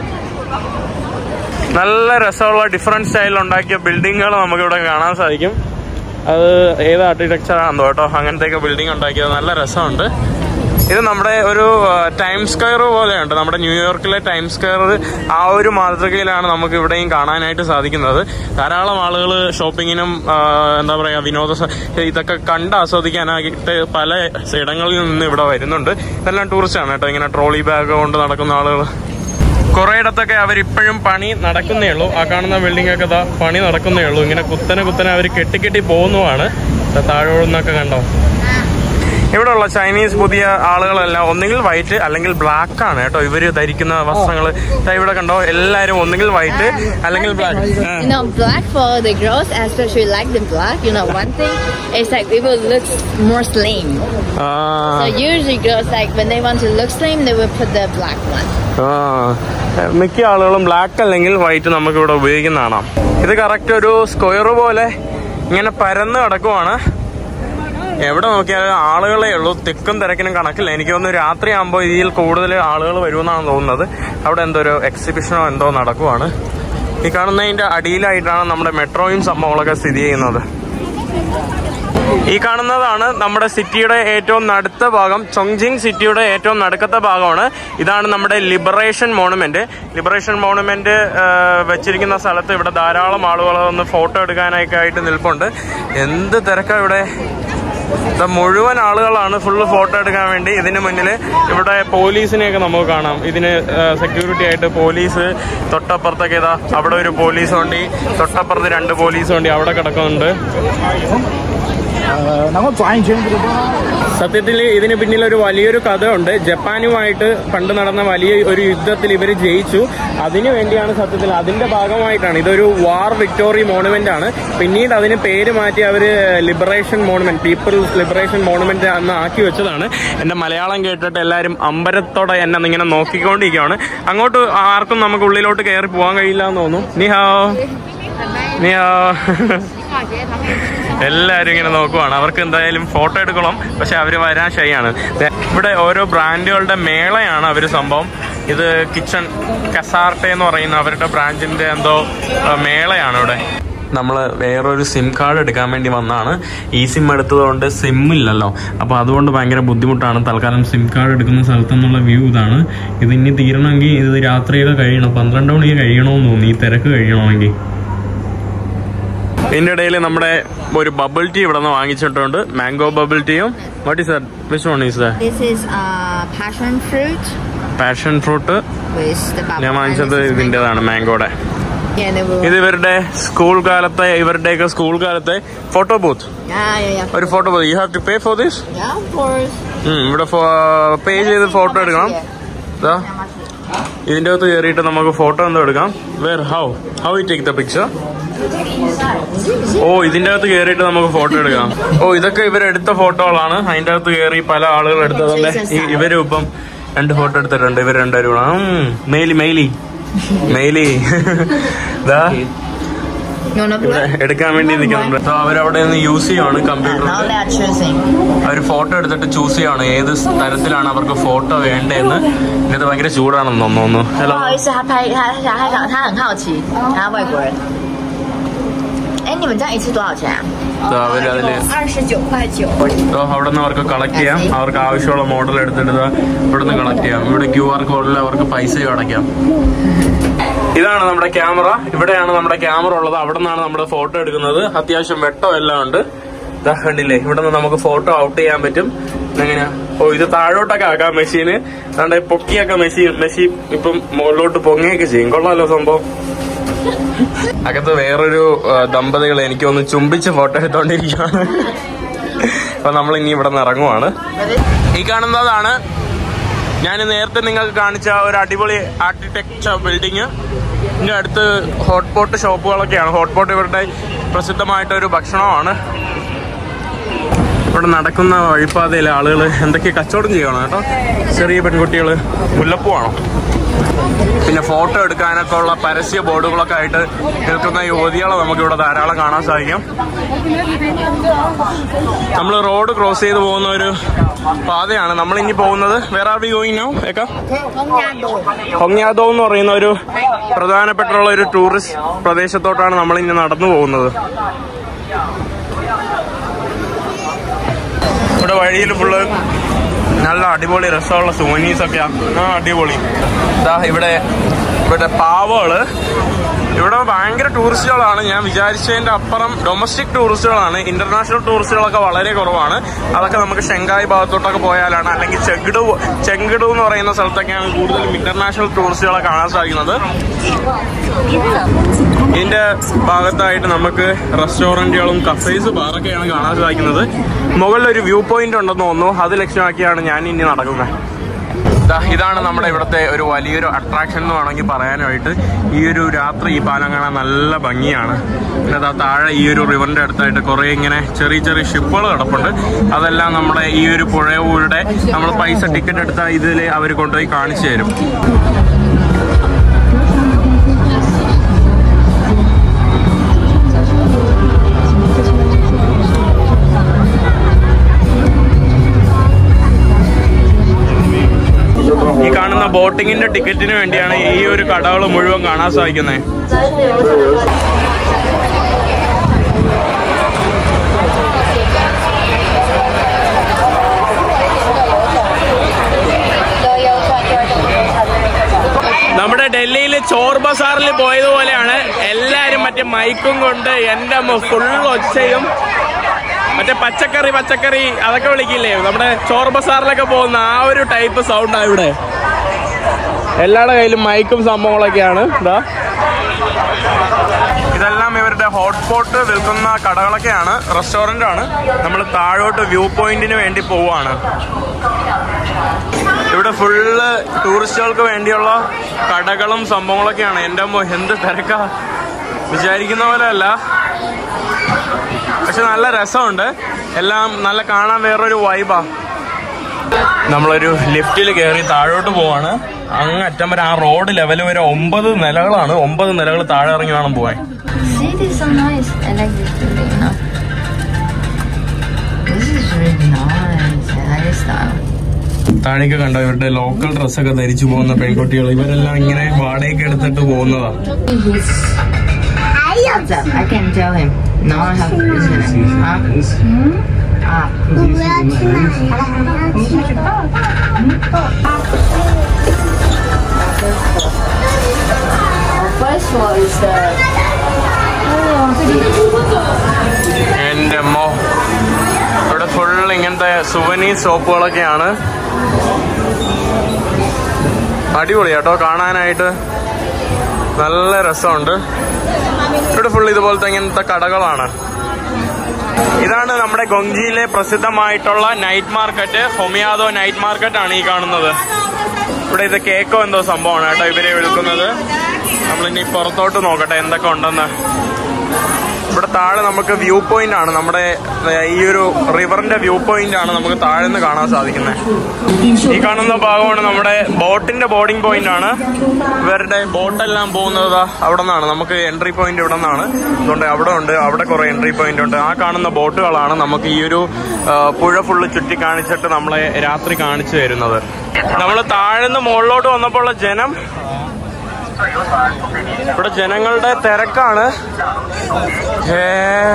നല്ല രസമുള്ള ഡിഫറെന്റ് സ്റ്റൈലിൽ ഉണ്ടാക്കിയ ബിൽഡിങ്ങുകൾ നമുക്കിവിടെ കാണാൻ സാധിക്കും അത് ഏത് ആർക്കിടെക്ചർ ആണെന്നോ കേട്ടോ അങ്ങനത്തെയൊക്കെ ബിൽഡിംഗ് ഉണ്ടാക്കിയത് നല്ല രസമുണ്ട് ഇത് നമ്മുടെ ഒരു ടൈം സ്ക്വയർ പോലെയുണ്ട് നമ്മുടെ ന്യൂയോർക്കിലെ ടൈം സ്ക്വയർ ആ ഒരു മാതൃകയിലാണ് നമുക്ക് ഇവിടെയും കാണാനായിട്ട് സാധിക്കുന്നത് ധാരാളം ആളുകൾ ഷോപ്പിങ്ങിനും ആ, എന്താ പറയുക വിനോദ സ- ഇതൊക്കെ കണ്ട് ആസ്വദിക്കാനായിട്ട് പല ഇടങ്ങളിൽ നിന്ന് ഇവിടെ വരുന്നുണ്ട് ഇതെല്ലാം ടൂറിസ്റ്റ് ആണ് കേട്ടോ ഇങ്ങനെ ട്രോളി ബാഗ് കൊണ്ട് നടക്കുന്ന ആളുകൾ കുറെ ഇടത്തൊക്കെ അവരിപ്പോഴും പണി നടക്കുന്നേ ഉള്ളൂ ആ കാണുന്ന ബിൽഡിംഗ് ഒക്കെ ദാ പണി നടക്കുന്നേ ഉള്ളൂ ഇങ്ങനെ കുത്തനെ കുത്തനെ അവർ കെട്ടിക്കെട്ടി പോകുന്നതാണ് താഴോന്നൊക്കെ കണ്ടോ ഇവിടെയുള്ള ചൈനീസ് പുതിയ ആളുകളെല്ലാം ഒന്നുകിൽ വൈറ്റ് അല്ലെങ്കിൽ ബ്ലാക്ക് ആണ് കേട്ടോ ഇവര് ധരിക്കുന്ന വസ്ത്രങ്ങൾ ഇവിടെ കണ്ടോ എല്ലാരും ഒന്നുകിൽ വൈറ്റ് അല്ലെങ്കിൽ black You know, black for the girls, especially like the black. You know, one thing is like it will look more slim. So usually girls like when they want to look slim, they will put the black one. ആ മിക്ക ആളുകളും black അല്ലെങ്കിൽ white നമുക്ക് ഇവിടെ ഉപയോഗിക്കുന്നതാണ് ഇത് correct ഒരു square പോലെ ഇങ്ങനെ പരന്ന് കിടക്കുവാണ് എവിടെ നോക്കിയാലും ആളുകളേ ഉള്ളൂ തിക്കും തിരക്കിനും കണക്കില്ല എനിക്ക് തോന്നുന്നു രാത്രി ആകുമ്പോൾ ഇതിൽ കൂടുതൽ ആളുകൾ വരുമെന്നാണ് തോന്നുന്നത് അവിടെ എന്തോ ഒരു എക്സിബിഷനോ എന്തോ നടക്കുവാണ് ഈ കാണുന്നതിന്റെ അടിയിലായിട്ടാണ് നമ്മുടെ മെട്രോയും സംഭവങ്ങളൊക്കെ സ്ഥിതി ചെയ്യുന്നത് ഈ കാണുന്നതാണ് നമ്മുടെ സിറ്റിയുടെ ഏറ്റവും നടുത്ത ഭാഗം ചൊങ്ജിങ് സിറ്റിയുടെ ഏറ്റവും നടുക്കത്തെ ഭാഗമാണ് ഇതാണ് നമ്മുടെ ലിബറേഷൻ മോണുമെന്റ് ലിബറേഷൻ മോണുമെന്റ് വെച്ചിരിക്കുന്ന സ്ഥലത്ത് ഇവിടെ ധാരാളം ആളുകൾ ഒന്ന് ഫോട്ടോ എടുക്കാനൊക്കെ ആയിട്ട് നിൽപ്പുണ്ട് എന്ത് തിരക്കാ ഇവിടെ ഇത് മുഴുവൻ ആളുകളാണ് ഫുള്ള് ഫോട്ടോ എടുക്കാൻ വേണ്ടി ഇതിന് മുന്നിൽ ഇവിടെ പോലീസിനെയൊക്കെ നമുക്ക് കാണാം ഇതിന് സെക്യൂരിറ്റി ആയിട്ട് പോലീസ് തൊട്ടപ്പുറത്തൊക്കെ ഇതാ അവിടെ ഒരു പോലീസ് വണ്ടി തൊട്ടപ്പുറത്ത് രണ്ട് പോലീസ് വണ്ടി അവിടെ കിടക്കുന്നുണ്ട് സത്യത്തിൽ ഇതിന് പിന്നിൽ ഒരു വലിയൊരു കഥയുണ്ട് ജപ്പാനുമായിട്ട് പണ്ട് നടന്ന വലിയ ഒരു യുദ്ധത്തിൽ ഇവർ ജയിച്ചു അതിനു വേണ്ടിയാണ് സത്യത്തിൽ അതിന്റെ ഭാഗമായിട്ടാണ് ഇതൊരു വാർ വിക്ടോറി മോണുമെന്റ് ആണ് പിന്നീട് അതിന് പേര് മാറ്റി അവർ liberation monument people's liberation monument അന്ന് ആക്കി വെച്ചതാണ് എന്റെ മലയാളം കേട്ടിട്ട് എല്ലാവരും അമ്പരത്തോടെ എന്നെ ഇങ്ങനെ നോക്കിക്കൊണ്ടിരിക്കുകയാണ് അങ്ങോട്ട് ആർക്കും നമുക്ക് ഉള്ളിലോട്ട് കയറി പോകാൻ കഴിയില്ല എന്ന് തോന്നുന്നു നിഹാ നിഹാ എല്ലാരും ഇങ്ങനെ നോക്കുവാണ് അവർക്ക് എന്തായാലും ഫോട്ടോ എടുക്കണം പക്ഷെ അവര് വരാൻ ഷൈയാണ് ദേ, ഇവിടെ ഓരോ ബ്രാൻഡുകളുടെ മേളയാണ് അവര് സംഭവം ഇത് കിച്ചൺ കസാർട്ടെ എന്ന് പറയുന്ന അവരുടെ ബ്രാൻഡിന്റെ എന്തോ ആ, മേളയാണ് ഇവിടെ നമ്മൾ വേറൊരു സിം കാർഡ് എടുക്കാൻ വേണ്ടി വന്നാണ് ഈ സിം എടുത്തതുകൊണ്ട് സിം ഇല്ലല്ലോ അപ്പോൾ അതുകൊണ്ട് ഭയങ്കര ബുദ്ധിമുട്ടാണ് തൽക്കാലം സിം കാർഡ് എടുക്കുന്ന സ്ഥലത്തു നിന്നുള്ള വ്യൂ ഇതാണ് ഇത് ഇനി തീരണമെങ്കിൽ ഇത് രാത്രിയൊക്കെ കഴിയണം പന്ത്രണ്ട് മണിക്ക് കഴിയണമെന്ന് തോന്നുന്നു ഈ തിരക്ക് കഴിയണമെങ്കിൽ ഇതിന്റെ ഇടയിൽ നമ്മുടെ ഒരു ബബിൾ ടീ ഇവിടെ നിന്ന് വാങ്ങിച്ചിട്ടുണ്ട് മാംഗോ ബബിൾ ടീയും what is which one is This is uh, passion fruit passion fruit with the bubble. ഞാൻ വാങ്ങിച്ചത് and this is ഇതിൻ്റെതാണ് മാംഗോയുടെ mango. Yeah, they will. ഇത് ഇവരുടെ സ്കൂൾ കാലത്തെ ഇവരുടെയൊക്കെ സ്കൂൾ കാലത്തെ photo booth Yeah, yeah, yeah. ഒരു photo booth you have to pay for this Yeah, of course. ഇവിടെ പേ ചെയ്ത് ഫോട്ടോ എടുക്കണം ദാ, ഇതിന്റെ അകത്ത് കയറിയിട്ട് നമുക്ക് ഫോട്ടോ എന്തോ എടുക്കാം where how how you take the picture ഓ ഇതിന്റെ അകത്ത് കയറിയിട്ട് നമുക്ക് ഫോട്ടോ എടുക്കാം ഓ ഇതൊക്കെ ഇവരെടുത്ത ഫോട്ടോകളാണ് അതിന്റെ അകത്ത് കയറി പല ആളുകൾ എടുത്തതല്ലേ ഈ- ഇവരും ഇപ്പം രണ്ട് ഫോട്ടോ എടുത്തിട്ടുണ്ട് ഇവർ രണ്ടുപേരും കൂടെ. ഉം, മെയിലി മെയിലി മെയിലി ദാ You wanna ഇവിടെ play? എടുക്കാൻ വേണ്ടി നിൽക്കുന്നുണ്ട് So അവരവിടെ നിന്ന് യൂസ് ചെയ്യുവാണ് Now കമ്പ്യൂട്ടറിൽ they are choosing. അവർ ഫോട്ടോ എടുത്തിട്ട് ചൂസ് ചെയ്യാണ് ഏത് തരത്തിലാണ് അവർക്ക് ഫോട്ടോ വേണ്ടതെന്ന് ഇത് ഭയങ്കര ചൂടാണെന്ന് തോന്നുന്നു 不 ഹലോ 好意思，他拍他他他讲他很好奇，他外国人。哎，你们这样一次多少钱啊？ അവരതില് 二十九块九。 So അവിടെ നിന്ന് അവർക്ക് കളക്ട് ചെയ്യാം അവർക്ക് ആവശ്യമുള്ള മോഡൽ എടുത്തിട്ട് ദാ ഇവിടെ നിന്ന് കളക്ട് ചെയ്യാം ഇവിടെ ക്യു ആർ കോഡിൽ അവർക്ക് പൈസയും അടയ്ക്കാം ഇതാണ് നമ്മുടെ ക്യാമറ ഇവിടെയാണ് നമ്മുടെ ക്യാമറ ഉള്ളത് അവിടെ നിന്നാണ് നമ്മുടെ ഫോട്ടോ എടുക്കുന്നത് അത്യാവശ്യം വെട്ടം എല്ലാം ഉണ്ട് ദാ കണ്ടില്ലേ ഇവിടെ നിന്ന് നമുക്ക് ഫോട്ടോ ഔട്ട് ചെയ്യാൻ പറ്റും എങ്ങനെയാ ഓ ഇത് താഴോട്ടൊക്കെ ആക്കാം മെഷീന് അതുകൊണ്ട് പൊക്കിയൊക്കെ മെഷീൻ മെഷീൻ ഇപ്പം മുകളിലോട്ട് പൊങ്ങിയൊക്കെ ചെയ്യും കൊള്ളാലോ സംഭവം അകത്ത് വേറൊരു ആ, ദമ്പതികൾ എനിക്ക് ഒന്ന് ചുംബിച്ച് ഫോട്ടോ എടുത്തോണ്ടിരിക്കുകയാണ് അപ്പൊ നമ്മൾ ഇനി ഇവിടെ നിന്ന് ഇറങ്ങുവാണ് ഈ കാണുന്നതാണ് ഞാൻ നേരത്തെ നിങ്ങൾക്ക് കാണിച്ച ഒരു അടിപൊളി ആർക്കിടെക്ചർ ബിൽഡിങ് ഇതിന്റെ അടുത്ത് ഹോട്ട്പോട്ട് ഷോപ്പുകളൊക്കെയാണ് ഹോട്ട്പോട്ട് ഇവരുടെ പ്രസിദ്ധമായിട്ടൊരു ഭക്ഷണമാണ് ഇവിടെ നടക്കുന്ന വഴിപ്പാതയിലെ ആളുകൾ എന്തൊക്കെ കച്ചവടം ചെയ്യണം കേട്ടോ ചെറിയ പെൺകുട്ടികൾ മുല്ലപ്പൂവാണോ പിന്നെ ഫോട്ടോ എടുക്കാനൊക്കെ ഉള്ള പരസ്യ ബോർഡുകളൊക്കെ ആയിട്ട് നിൽക്കുന്ന യുവതികളെ നമുക്ക് ഇവിടെ ധാരാളം കാണാൻ സാധിക്കും നമ്മൾ റോഡ് ക്രോസ് ചെയ്ത് പോകുന്ന ഒരു പാതയാണ് നമ്മൾ ഇനി പോകുന്നത് വേറെ ആർ ബി ഗോയിങ് നോ ഏക്കാ ഹൊങ്യാദോ എന്ന് പറയുന്ന ഒരു പ്രധാനപ്പെട്ടുള്ള ഒരു ടൂറിസ്റ്റ് പ്രദേശത്തോട്ടാണ് നമ്മൾ ഇനി നടന്നു പോകുന്നത് ഇവിടെ വഴിയിൽ ഫുള്ള് നല്ല അടിപൊളി രസമുള്ള സോനീസ് ഒക്കെയാ ആ അടിപൊളി ഇതാ ഇവിടെ ഇവിടെ പാവകള് ഇവിടെ ഭയങ്കര ടൂറിസ്റ്റുകളാണ് ഞാൻ വിചാരിച്ചതിന്റെ അപ്പുറം ഡൊമസ്റ്റിക് ടൂറിസ്റ്റുകളാണ് ഇന്റർനാഷണൽ ടൂറിസ്റ്റുകളൊക്കെ വളരെ കുറവാണ് അതൊക്കെ നമുക്ക് ഷെങ്കായ് ഭാഗത്തോട്ടൊക്കെ പോയാലാണ് അല്ലെങ്കിൽ ചെങ്കിടു ചെങ്കിടു എന്ന് പറയുന്ന സ്ഥലത്തൊക്കെയാണ് കൂടുതലും ഇന്റർനാഷണൽ ടൂറിസ്റ്റുകളെ കാണാൻ സാധിക്കുന്നത് ഇതിന്റെ ഭാഗത്തായിട്ട് നമുക്ക് റെസ്റ്റോറന്റുകളും കഫേസ് ബാറൊക്കെയാണ് കാണാൻ സാധിക്കുന്നത് മുകളിൽ ഒരു വ്യൂ പോയിന്റ് ഉണ്ടെന്ന് തോന്നുന്നു അത് ലക്ഷ്യമാക്കിയാണ് ഞാൻ ഇനി നടക്കുന്നത് ദാ ഇതാണ് നമ്മുടെ ഇവിടുത്തെ ഒരു വലിയൊരു അട്രാക്ഷൻ എന്ന് വേണമെങ്കിൽ പറയാനായിട്ട് ഈ ഒരു രാത്രി ഈ പാലം കാണാൻ നല്ല ഭംഗിയാണ് പിന്നെ ദാ താഴെ ഈ ഒരു റിവറിന്റെ അടുത്തായിട്ട് കുറെ ഇങ്ങനെ ചെറിയ ചെറിയ ഷിപ്പുകൾ കിടപ്പുണ്ട് അതെല്ലാം നമ്മുടെ ഈ ഒരു പുഴയുടെ നമ്മൾ പൈസ ടിക്കറ്റ് എടുത്താൽ ഇതിൽ അവർ കൊണ്ടുപോയി കാണിച്ചു തരും ഈ കാണുന്ന ബോട്ടിങ്ങിന്റെ ടിക്കറ്റിന് വേണ്ടിയാണ് ഈ ഒരു കടകൾ മുഴുവൻ കാണാൻ സാധിക്കുന്നത് നമ്മുടെ ഡൽഹിയിൽ ചോർ ബസാറിൽ പോയതുപോലെയാണ് എല്ലാരും മറ്റേ മൈക്കും കൊണ്ട് എന്റെ ഫുൾ ഒച്ചയും മറ്റേ പച്ചക്കറി പച്ചക്കറി അതൊക്കെ വിളിക്കില്ലേ നമ്മുടെ ചോർ ബസാറിലൊക്കെ പോകുന്ന ആ ഒരു ടൈപ്പ് സൗണ്ടാ ഇവിടെ എല്ലാവരുടെ കയ്യിലും മൈക്കും സംഭവങ്ങളൊക്കെയാണ് ഇതാ ഇതെല്ലാം ഇവരുടെ ഹോട്ട്സ്പോട്ട് വിൽക്കുന്ന കടകളൊക്കെയാണ് റെസ്റ്റോറന്റ് ആണ് നമ്മൾ താഴോട്ട് വ്യൂ പോയിന്റിന് വേണ്ടി പോവാണ് ഇവിടെ ഫുള്ള് ടൂറിസ്റ്റുകൾക്ക് വേണ്ടിയുള്ള കടകളും സംഭവങ്ങളൊക്കെയാണ് എൻ്റെ അമ്മോ എന്ത് തിരക്കാ വിചാരിക്കുന്ന പോലെ അല്ല പക്ഷെ നല്ല രസമുണ്ട് എല്ലാം നല്ല കാണാൻ വേറൊരു വൈബാ നമ്മളൊരു ലിഫ്റ്റിൽ കയറി താഴോട്ട് പോവാണ് അങ്ങ് അറ്റം വരെ ആ റോഡ് ലെവൽ വരെ ഒമ്പത് നിലകളാണ് ഒമ്പത് നിലകൾ താഴെ ഇറങ്ങി വേണം പോവാൻ See, this is so nice. I like this building, you know. This is really nice. I like this style. താഴേക്ക് കണ്ടോ ഇവരുടെ ലോക്കൽ ഡ്രസ്സൊക്കെ ധരിച്ചു പോകുന്ന പെൺകുട്ടികൾ ഇവരെല്ലാം ഇങ്ങനെ വാടകയ്ക്ക് എടുത്തിട്ട് പോകുന്നതാ What's up? I can tell him. No, I have to listen. Huh? Ah. First floor is the എന്റെ അമ്മോ ഇവിടെ ഫുൾ ഇങ്ങനത്തെ സുവനി സോപ്പുകളൊക്കെയാണ് അടിപൊളി കേട്ടോ കാണാനായിട്ട് നല്ല രസമുണ്ട് ഇവിടെ ഫുൾ ഇതുപോലത്തെ ഇങ്ങനത്തെ കടകളാണ് ഇതാണ് നമ്മുടെ ഗൊങ്ജിയിലെ പ്രസിദ്ധമായിട്ടുള്ള നൈറ്റ് മാർക്കറ്റ് ഹൊമിയാദോ നൈറ്റ് മാർക്കറ്റ് ആണ് ഈ കാണുന്നത് ഇവിടെ ഇത് കേക്കോ എന്തോ സംഭവമാണ് കേട്ടോ ഇവരെ വിൽക്കുന്നത് നമ്മളിനി പുറത്തോട്ട് നോക്കട്ടെ എന്തൊക്കെ ഉണ്ടെന്ന് ഇവിടെ താഴെ നമുക്ക് വ്യൂ പോയിന്റ് ആണ് നമ്മുടെ ഏ, ഈ ഒരു റിവറിന്റെ വ്യൂ പോയിന്റ് ആണ് നമുക്ക് താഴെ നിന്ന് കാണാൻ സാധിക്കുന്നത് ഈ കാണുന്ന ഭാഗമാണ് നമ്മുടെ ബോട്ടിന്റെ ബോർഡിംഗ് പോയിന്റ് ആണ് ഇവരുടെ ബോട്ടെല്ലാം പോകുന്നത് ദാ അവിടെ നിന്നാണ് നമുക്ക് എൻട്രി പോയിന്റ് ഇവിടെ നിന്നാണ് അതുകൊണ്ട് അവിടെ ഉണ്ട് അവിടെ കുറെ എൻട്രി പോയിന്റ് ഉണ്ട് ആ കാണുന്ന ബോട്ടുകളാണ് നമുക്ക് ഈ ഒരു ആ, പുഴ ഫുള്ള് ചുറ്റി കാണിച്ചിട്ട് നമ്മളെ രാത്രി കാണിച്ചു തരുന്നത് നമ്മൾ താഴെ നിന്ന് മുകളിലോട്ട് വന്നപ്പോൾ ഉള്ള ജനം ഇവിടെ ജനങ്ങളുടെ തിരക്കാണ് ഏ,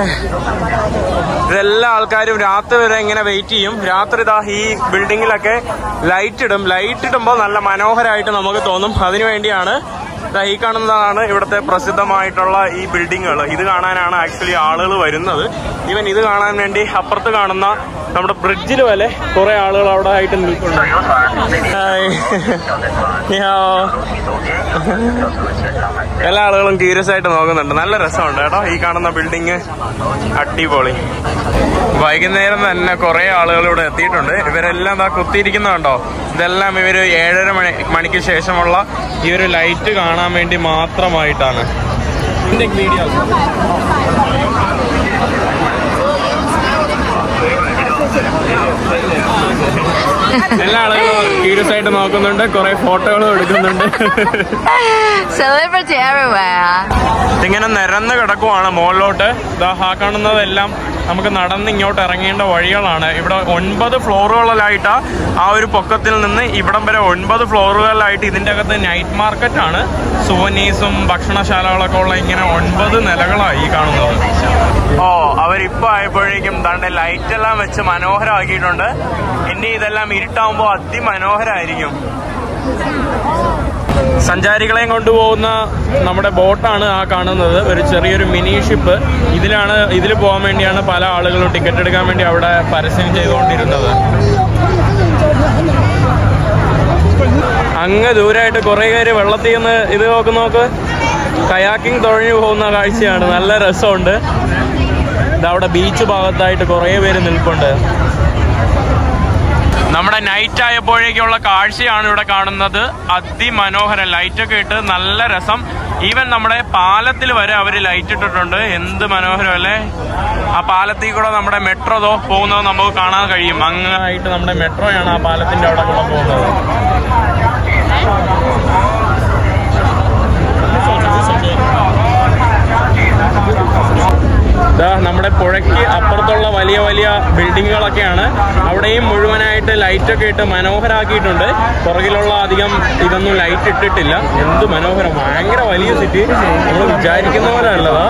ഇതെല്ലാ ആൾക്കാരും രാത്രി വരെ ഇങ്ങനെ വെയിറ്റ് ചെയ്യും രാത്രി ഇതാ ഈ ബിൽഡിങ്ങിലൊക്കെ ലൈറ്റ് ഇടും ലൈറ്റ് ഇടുമ്പോൾ നല്ല മനോഹരമായിട്ട് നമുക്ക് തോന്നും അതിനു വേണ്ടിയാണ് ദാ ഈ കാണുന്നതാണ് ഇവിടുത്തെ പ്രസിദ്ധമായിട്ടുള്ള ഈ ബിൽഡിങ്ങുകൾ ഇത് കാണാനാണ് ആക്ച്വലി ആളുകൾ വരുന്നത് ഈവൻ ഇത് കാണാൻ വേണ്ടി അപ്പുറത്ത് കാണുന്ന നമ്മുടെ ബ്രിഡ്ജിൽ വരെ കുറെ ആളുകൾ അവിടെ ആയിട്ട് നിൽക്കുന്നുണ്ട് ഹായ്. യാ. എല്ലാ ആളുകളും ക്യൂരിയസ് ആയിട്ട് നോക്കുന്നുണ്ട് നല്ല രസമുണ്ട് കേട്ടോ ഈ കാണുന്ന ബിൽഡിങ് അടിപൊളി വൈകുന്നേരം തന്നെ കുറെ ആളുകൾ ഇവിടെ എത്തിയിട്ടുണ്ട് ഇവരെല്ലാം എന്താ കുത്തിയിരിക്കുന്നുണ്ടോ ഇതെല്ലാം ഇവര് ഏഴര മണി മണിക്ക് ശേഷമുള്ള ഈ ഒരു ലൈറ്റ് കാണാൻ വേണ്ടി മാത്രമായിട്ടാണ് വീഡിയോ എല്ലാ ആളുകളും സീരിയസ് ആയിട്ട് നോക്കുന്നുണ്ട് കുറെ ഫോട്ടോകളും എടുക്കുന്നുണ്ട് Celebrity everywhere. ഇതിങ്ങനെ നിരന്ന് കിടക്കുവാണ് മുകളിലോട്ട് ഇതാ ആ കാണുന്നതെല്ലാം നമുക്ക് നടന്ന് ഇങ്ങോട്ട് ഇറങ്ങേണ്ട വഴികളാണ് ഇവിടെ ഒൻപത് ഫ്ലോറുകളിലായിട്ട് ആ ഒരു പൊക്കത്തിൽ നിന്ന് ഇവിടം വരെ ഒൻപത് ഫ്ലോറുകളിലായിട്ട് ഇതിൻ്റെ അകത്ത് നൈറ്റ് മാർക്കറ്റ് ആണ് സുവനീസും ഭക്ഷണശാലകളൊക്കെ ഉള്ള ഇങ്ങനെ ഒൻപത് നിലകളായി ഈ കാണുന്നത് ഓ അവരിപ്പോ ആയപ്പോഴേക്കും തന്റെ ലൈറ്റ് എല്ലാം വെച്ച് മനോഹരമാക്കിയിട്ടുണ്ട് ഇനി ഇതെല്ലാം ഇരുട്ടാവുമ്പോൾ അതിമനോഹരമായിരിക്കും സഞ്ചാരികളെയും കൊണ്ടുപോകുന്ന നമ്മുടെ ബോട്ടാണ് ആ കാണുന്നത് ഒരു ചെറിയൊരു മിനി ഷിപ്പ് ഇതിലാണ് ഇതിൽ പോകാൻ വേണ്ടിയാണ് പല ആളുകളും ടിക്കറ്റ് എടുക്കാൻ വേണ്ടി അവിടെ പരസ്യം ചെയ്തുകൊണ്ടിരുന്നത് അങ്ങ് ദൂരമായിട്ട് കുറെ പേര് വെള്ളത്തിൽ നിന്ന് ഇത് നോക്ക് നോക്ക് കയാക്കിംഗ് തുഴഞ്ഞു പോകുന്ന കാഴ്ചയാണ് നല്ല രസമുണ്ട് ഇതവിടെ ബീച്ച് ഭാഗത്തായിട്ട് കുറേ പേര് നിൽപ്പുണ്ട് നമ്മുടെ നൈറ്റ് ആയപ്പോഴേക്കുള്ള കാഴ്ചയാണ് ഇവിടെ കാണുന്നത് അതിമനോഹരം ലൈറ്റ് ഒക്കെ ഇട്ട് നല്ല രസം ഈവൻ നമ്മുടെ പാലത്തിൽ വരെ അവർ ലൈറ്റ് ഇട്ടിട്ടുണ്ട് എന്ത് മനോഹരം അല്ലേ ആ പാലത്തിൽ കൂടെ നമ്മുടെ മെട്രോ ദോ പോകുന്നത് നമുക്ക് കാണാൻ കഴിയും അങ്ങായിട്ട് നമ്മുടെ മെട്രോയാണ് ആ പാലത്തിന്റെ അവിടെ കൂടെ പോകുന്നത് ദാ നമ്മുടെ പുഴയ്ക്ക് അപ്പുറത്തുള്ള വലിയ വലിയ ബിൽഡിങ്ങുകളൊക്കെയാണ് അവിടെയും മുഴുവനായിട്ട് ലൈറ്റ് ഒക്കെ ഇട്ട് മനോഹരാക്കിയിട്ടുണ്ട് പുറകിലുള്ള അധികം ഇതൊന്നും ലൈറ്റ് ഇട്ടിട്ടില്ല എന്ത് മനോഹരം ഭയങ്കര വലിയ സിറ്റി നമ്മൾ വിചാരിക്കുന്ന പോലെ അല്ലതാ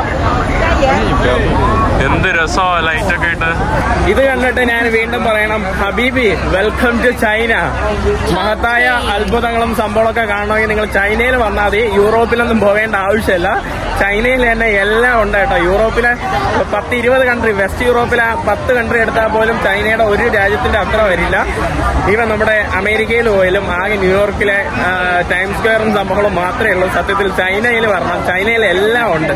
എന്ത് രസമാണ് ലൈറ്റ് ഒക്കെ ഇട്ട് ഇത് കണ്ടിട്ട് ഞാൻ വീണ്ടും പറയണം ഹബീബി വെൽക്കം ടു ചൈന മഹത്തായ അത്ഭുതങ്ങളും സംഭവങ്ങളൊക്കെ കാണണമെങ്കിൽ നിങ്ങൾ ചൈനയിൽ വന്നാൽ മതി യൂറോപ്പിലൊന്നും പോകേണ്ട ആവശ്യമില്ല ചൈനയിൽ തന്നെ എല്ലാം ഉണ്ട് കേട്ടോ യൂറോപ്പിലെ പത്ത് ഇരുപത് കൺട്രി വെസ്റ്റ് യൂറോപ്പിലെ പത്ത് കൺട്രി എടുത്താൽ പോലും ചൈനയുടെ ഒരു രാജ്യത്തിന്റെ അത്ര വരില്ല ഈവൻ നമ്മുടെ അമേരിക്കയിൽ പോയാലും ആകെ ന്യൂയോർക്കിലെ ആ, ടൈം സ്ക്വയറും സംഭവങ്ങളും മാത്രമേ ഉള്ളൂ സത്യത്തിൽ ചൈനയിൽ വരണം ചൈനയിൽ എല്ലാം ഉണ്ട്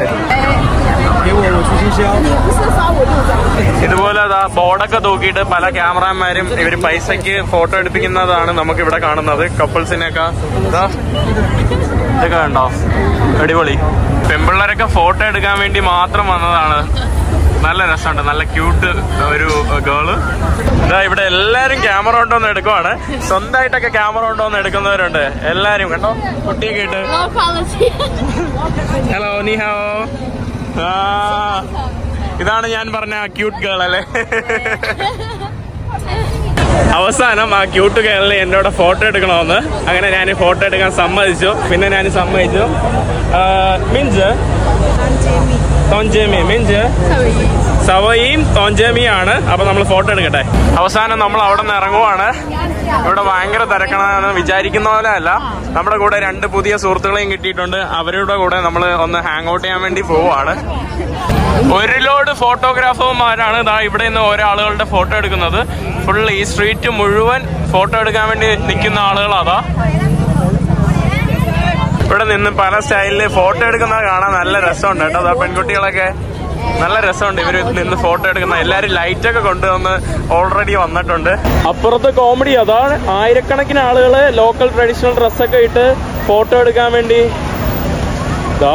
ഇതുപോലെ അതാ ബോർഡൊക്കെ തൂക്കിയിട്ട് പല ക്യാമറാമാരും ഇവർ പൈസക്ക് ഫോട്ടോ എടുപ്പിക്കുന്നതാണ് നമുക്ക് ഇവിടെ കാണുന്നത് കപ്പിൾസിനെയൊക്കെ ഇതാ ഇതൊക്കെ കണ്ടോ അടിപൊളി പെമ്പിള്ളേരൊക്കെ ഫോട്ടോ എടുക്കാൻ വേണ്ടി മാത്രം വന്നതാണ് നല്ല രസമുണ്ട് നല്ല ക്യൂട്ട് ഒരു ഗേള് ഇതാ ഇവിടെ എല്ലാരും ക്യാമറ കൊണ്ടുവന്ന് എടുക്കുവാണ് സ്വന്തമായിട്ടൊക്കെ ക്യാമറ കൊണ്ടുവന്ന് എടുക്കുന്നവരുണ്ട് എല്ലാരും കണ്ടോ കുട്ടിയൊക്കെ ഇട്ട് Low quality. ഹലോ നീ ഹാവോ ആ ഇതാണ് ഞാൻ പറഞ്ഞ ക്യൂട്ട് ഗേൾ അല്ലേ അവസാനം ആ ക്യൂട്ട് ഗേളിന് എന്നോട് ഫോട്ടോ എടുക്കണമെന്ന് അങ്ങനെ ഞാൻ ഫോട്ടോ എടുക്കാൻ സമ്മതിച്ചു പിന്നെ ഞാൻ സമ്മതിച്ചു മിഞ്ച് തോഞ്ചേമി മിഞ്ച് സവയും തോഞ്ചേമിയാണ് അപ്പൊ നമ്മൾ ഫോട്ടോ എടുക്കട്ടെ അവസാനം നമ്മൾ അവിടെ നിന്ന് ഇറങ്ങുവാണ് ഇവിടെ ഭയങ്കര തിരക്കണമെന്ന് വിചാരിക്കുന്ന പോലെ അല്ല നമ്മുടെ കൂടെ രണ്ട് പുതിയ സുഹൃത്തുക്കളെയും കിട്ടിയിട്ടുണ്ട് അവരുടെ കൂടെ നമ്മൾ ഒന്ന് ഹാങ് ഔട്ട് ചെയ്യാൻ വേണ്ടി പോവാണ് ഒരു ലോഡ് ഫോട്ടോഗ്രാഫർമാരാണ് ഇതാ ഇവിടെ നിന്ന് ഓരോ ആളുകളുടെ ഫോട്ടോ എടുക്കുന്നത് ഫുൾ ഈ സ്ട്രീറ്റ് മുഴുവൻ ഫോട്ടോ എടുക്കാൻ വേണ്ടി നിൽക്കുന്ന ആളുകളാതാ ഇവിടെ നിന്ന് പല സ്റ്റൈലില് ഫോട്ടോ എടുക്കുന്നത് കാണാൻ നല്ല രസമുണ്ട് കേട്ടോ അതാ പെൺകുട്ടികളൊക്കെ നല്ല രസമുണ്ട് ഇവര് നിന്ന് ഫോട്ടോ എടുക്കുന്ന എല്ലാരും ലൈറ്റ് ഒക്കെ കൊണ്ടുവന്ന് ഓൾറെഡി വന്നിട്ടുണ്ട് അപ്പുറത്തെ കോമഡി അതാണ് ആയിരക്കണക്കിന് ആളുകള് ലോക്കൽ ട്രഡീഷണൽ ഡ്രസ്സൊക്കെ ഇട്ട് ഫോട്ടോ എടുക്കാൻ വേണ്ടി ദാ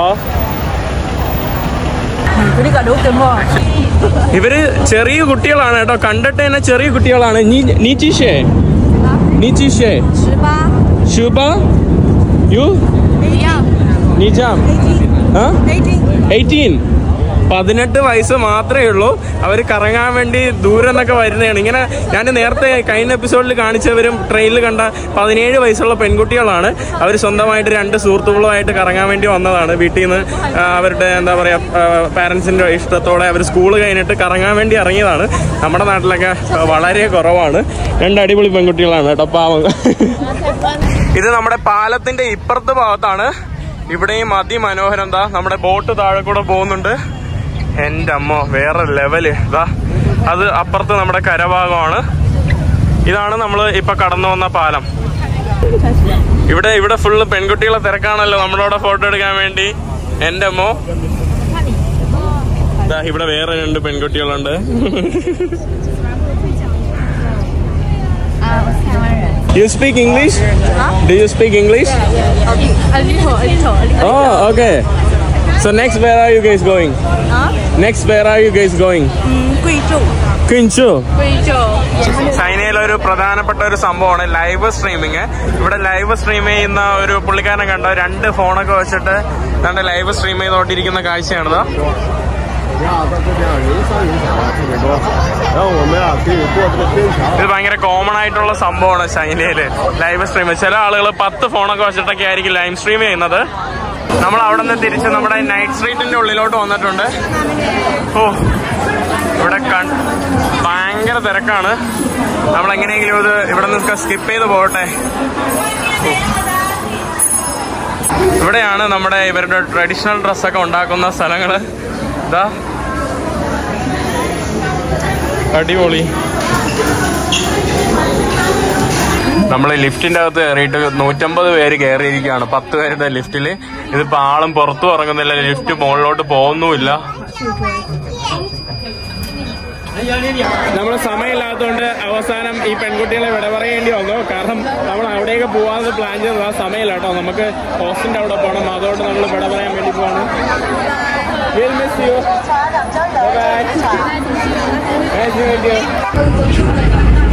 ഇവര് ചെറിയ കുട്ടികളാണ് കേട്ടോ കണ്ടിട്ട് തന്നെ ചെറിയ കുട്ടികളാണ് നീ നീ ചീഷേ നീ ചീഷേ ശുഭ യു നിജാം എയ്റ്റീൻ പതിനെട്ട് വയസ്സ് മാത്രമേ ഉള്ളൂ അവർ കറങ്ങാൻ വേണ്ടി ദൂരം നിന്നൊക്കെ വരുന്നതാണ് ഇങ്ങനെ ഞാൻ നേരത്തെ കഴിഞ്ഞ എപ്പിസോഡിൽ കാണിച്ചവരും ട്രെയിനിൽ കണ്ട പതിനേഴ് വയസ്സുള്ള പെൺകുട്ടികളാണ് അവർ സ്വന്തമായിട്ട് രണ്ട് സുഹൃത്തുക്കളുമായിട്ട് കറങ്ങാൻ വേണ്ടി വന്നതാണ് വീട്ടിൽ നിന്ന് ആ, അവരുടെ എന്താ പറയുക പാരൻസിൻ്റെ ഇഷ്ടത്തോടെ അവർ സ്കൂൾ കഴിഞ്ഞിട്ട് കറങ്ങാൻ വേണ്ടി ഇറങ്ങിയതാണ് നമ്മുടെ നാട്ടിലൊക്കെ വളരെ കുറവാണ് രണ്ട് അടിപൊളി പെൺകുട്ടികളാണ് കേട്ടോ പാവം ഇത് നമ്മുടെ പാലത്തിന്റെ ഇപ്പുറത്തെ ഭാഗത്താണ് ഇവിടെയും അതിമനോഹരം എന്താ നമ്മുടെ ബോട്ട് താഴെ കൂടെ പോകുന്നുണ്ട് എന്റെ അമ്മോ വേറെ ലെവല് ഇതാ അത് അപ്പുറത്ത് നമ്മുടെ കരഭാഗമാണ് ഇതാണ് നമ്മൾ ഇപ്പൊ കടന്നു വന്ന പാലം ഇവിടെ ഇവിടെ ഫുള്ള് പെൺകുട്ടികളെ തിരക്കാണല്ലോ നമ്മളോടെ ഫോട്ടോ എടുക്കാൻ വേണ്ടി എന്റെ അമ്മോ ദാ ഇവിടെ വേറെ രണ്ട് പെൺകുട്ടികളുണ്ട് you speak English do you speak English A little, a little, a little. Oh, okay. So next, where are you guys going? Next, where are you guys going? 贵州， Quinchu. 贵州。 ചൈനയിലെ ഒരു പ്രധാനപ്പെട്ട ഒരു സംഭവമാണ് ലൈവ് സ്ട്രീമിങ് ഇവിടെ live stream ചെയ്യുന്ന ഒരു പുള്ളിക്കാരനെ കണ്ട രണ്ട് ഫോണൊക്കെ വെച്ചിട്ട് രണ്ട് ലൈവ് സ്ട്രീം ചെയ്തുകൊണ്ടിരിക്കുന്ന കാഴ്ചയാണിത് 你好，在这边人山人海啊，特别多。然后我们啊可以过这个天桥。 ഇത് ഭയങ്കര കോമൺ ആയിട്ടുള്ള സംഭവമാണ് ചൈനയില് ലൈവ് സ്ട്രീം ചില ആളുകൾ പത്ത് ഫോണൊക്കെ വെച്ചിട്ടൊക്കെ ആയിരിക്കും ലൈവ് സ്ട്രീം ചെയ്യുന്നത് നമ്മൾ അവിടെ നിന്ന് തിരിച്ച് നമ്മുടെ നൈറ്റ് സ്ട്രീറ്റിന്റെ ഉള്ളിലോട്ട് വന്നിട്ടുണ്ട് ഓ ഇവിടെ കൺ ഭയങ്കര തിരക്കാണ് നമ്മൾ എങ്ങനെയെങ്കിലും ഇത് ഇവിടെ നിന്ന് സ്കിപ്പ് ചെയ്ത് പോകട്ടെ ഓ. ഇവിടെയാണ് നമ്മുടെ ഇവരുടെ ട്രഡീഷണൽ ഡ്രസ്സൊക്കെ ഉണ്ടാക്കുന്ന സ്ഥലങ്ങള് ഇതാ അടിപൊളി നമ്മൾ ലിഫ്റ്റിന്റെ അകത്ത് കയറിയിട്ട് നൂറ്റമ്പത് പേര് കയറിയിരിക്കുകയാണ് പത്ത് പേരുടെ ലിഫ്റ്റിൽ ഇതിപ്പോ ആളും പുറത്തു ഇറങ്ങുന്നില്ല ലിഫ്റ്റ് മുകളിലോട്ട് പോകുന്നുമില്ല നമ്മൾ സമയമില്ലാത്തതുകൊണ്ട് അവസാനം ഈ പെൺകുട്ടികളെ വിട പറയേണ്ടി വന്നു കാരണം നമ്മൾ അവിടെയൊക്കെ പോവാന്ന് പ്ലാൻ ചെയ്തത് ആ സമയമില്ല കേട്ടോ നമുക്ക് ഹോസ്റ്റിന്റെ അവിടെ പോകണം അതുകൊണ്ട് നമ്മൾ വിട പറയാൻ വേണ്ടി പോവാണ് We'll miss you. Bye-bye. Nice to meet you.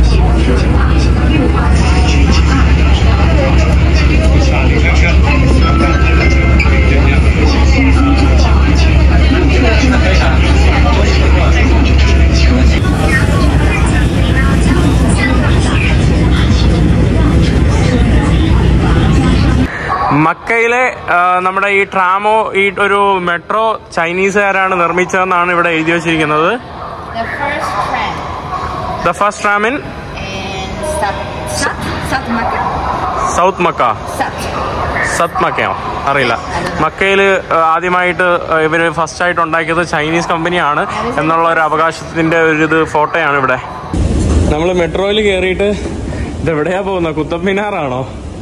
മക്കയിലെ ആ, നമ്മുടെ ഈ ട്രാമോ ഈ ഒരു മെട്രോ ചൈനീസുകാരാണ് നിർമ്മിച്ചതെന്നാണ് ഇവിടെ എഴുതി വെച്ചിരിക്കുന്നത് The first tram the first tram in in Sat Sat Sat Maka. സൗത്ത് മക്ക Sat. സത് മക്കയോ അറിയില്ല മക്കയിൽ ആദ്യമായിട്ട് ആ, ഇവര് ഫസ്റ്റ് ആയിട്ട് ഉണ്ടാക്കിയത് ചൈനീസ് കമ്പനിയാണ് എന്നുള്ള ഒരു അവകാശത്തിന്റെ ഒരു ഇത് ഫോട്ടോയാണ് ഇവിടെ നമ്മൾ മെട്രോയിൽ കയറിയിട്ട് ഇത് എവിടെയാ പോകുന്നത് കുത്തബ് മിനാറാണോ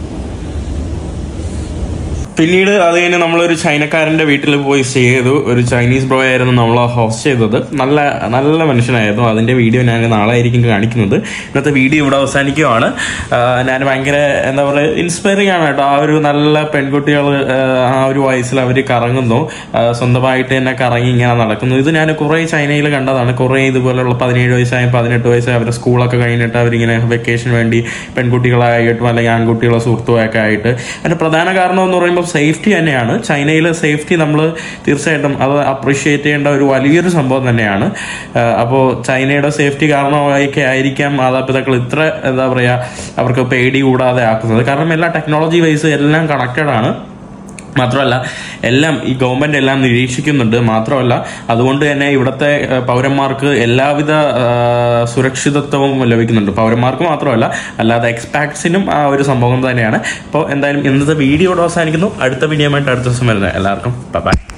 പിന്നീട് അത് കഴിഞ്ഞ് നമ്മളൊരു ചൈനക്കാരന്റെ വീട്ടിൽ പോയി സ്റ്റേ ചെയ്തു ഒരു ചൈനീസ് ബ്രോ ആയിരുന്നു നമ്മൾ ഹോസ്റ്റ് ചെയ്തത് നല്ല നല്ല മനുഷ്യനായിരുന്നു അതിന്റെ വീഡിയോ ഞാൻ നാളെ ആയിരിക്കും കാണിക്കുന്നത് ഇന്നത്തെ വീഡിയോ ഇവിടെ അവസാനിക്കുവാണ് ആ, ഞാൻ ഭയങ്കര എന്താ പറയുക ഇൻസ്പയറിംഗ് ആണ് കേട്ടോ ആ ഒരു നല്ല പെൺകുട്ടികൾ ആ ഒരു വയസ്സിൽ അവർ കറങ്ങുന്നു ആ, സ്വന്തമായിട്ട് തന്നെ കറങ്ങി ഇങ്ങനെ നടക്കുന്നു ഇത് ഞാൻ കുറേ ചൈനയിൽ കണ്ടതാണ് കുറേ ഇതുപോലുള്ള പതിനേഴ് വയസ്സായ പതിനെട്ട് വയസ്സായ അവരുടെ സ്കൂളൊക്കെ കഴിഞ്ഞിട്ട് അവരിങ്ങനെ വെക്കേഷൻ വേണ്ടി പെൺകുട്ടികളായിട്ടും അല്ലെങ്കിൽ ആൺകുട്ടികളോ സുഹൃത്തുമൊക്കെ ആയിട്ട് അതിന്റെ പ്രധാന കാരണം എന്ന് പറയുമ്പോൾ സേഫ്റ്റി തന്നെയാണ് ചൈനയിലെ സേഫ്റ്റി നമ്മൾ തീർച്ചയായിട്ടും അത് അപ്രീഷിയേറ്റ് ചെയ്യേണ്ട ഒരു വലിയൊരു സംഭവം തന്നെയാണ് അപ്പോൾ ചൈനയുടെ സേഫ്റ്റി കാരണമൊക്കെ ആയിരിക്കാം മാതാപിതാക്കൾ ഇത്ര എന്താ പറയുക അവർക്ക് പേടി കൂടാതെ ആക്കുന്നത് കാരണം എല്ലാ ടെക്നോളജി വൈസ് എല്ലാം കണക്റ്റഡ് ആണ് മാത്രമല്ല എല്ലാം ഈ ഗവൺമെന്റ് എല്ലാം നിരീക്ഷിക്കുന്നുണ്ട് മാത്രമല്ല അതുകൊണ്ട് തന്നെ ഇവിടുത്തെ ഏഹ്, പൗരന്മാർക്ക് എല്ലാവിധ ഏഹ്, സുരക്ഷിതത്വവും ലഭിക്കുന്നുണ്ട് പൗരന്മാർക്ക് മാത്രമല്ല അല്ലാതെ എക്സ്പാക്ട്സിനും ആ ഒരു സംഭവം തന്നെയാണ് അപ്പോൾ എന്തായാലും ഇന്നത്തെ വീഡിയോ ഇവിടെ അവസാനിക്കുന്നു അടുത്ത വീഡിയോ ആയിട്ട് അടുത്ത ദിവസം വരുന്നത് എല്ലാവർക്കും ബൈ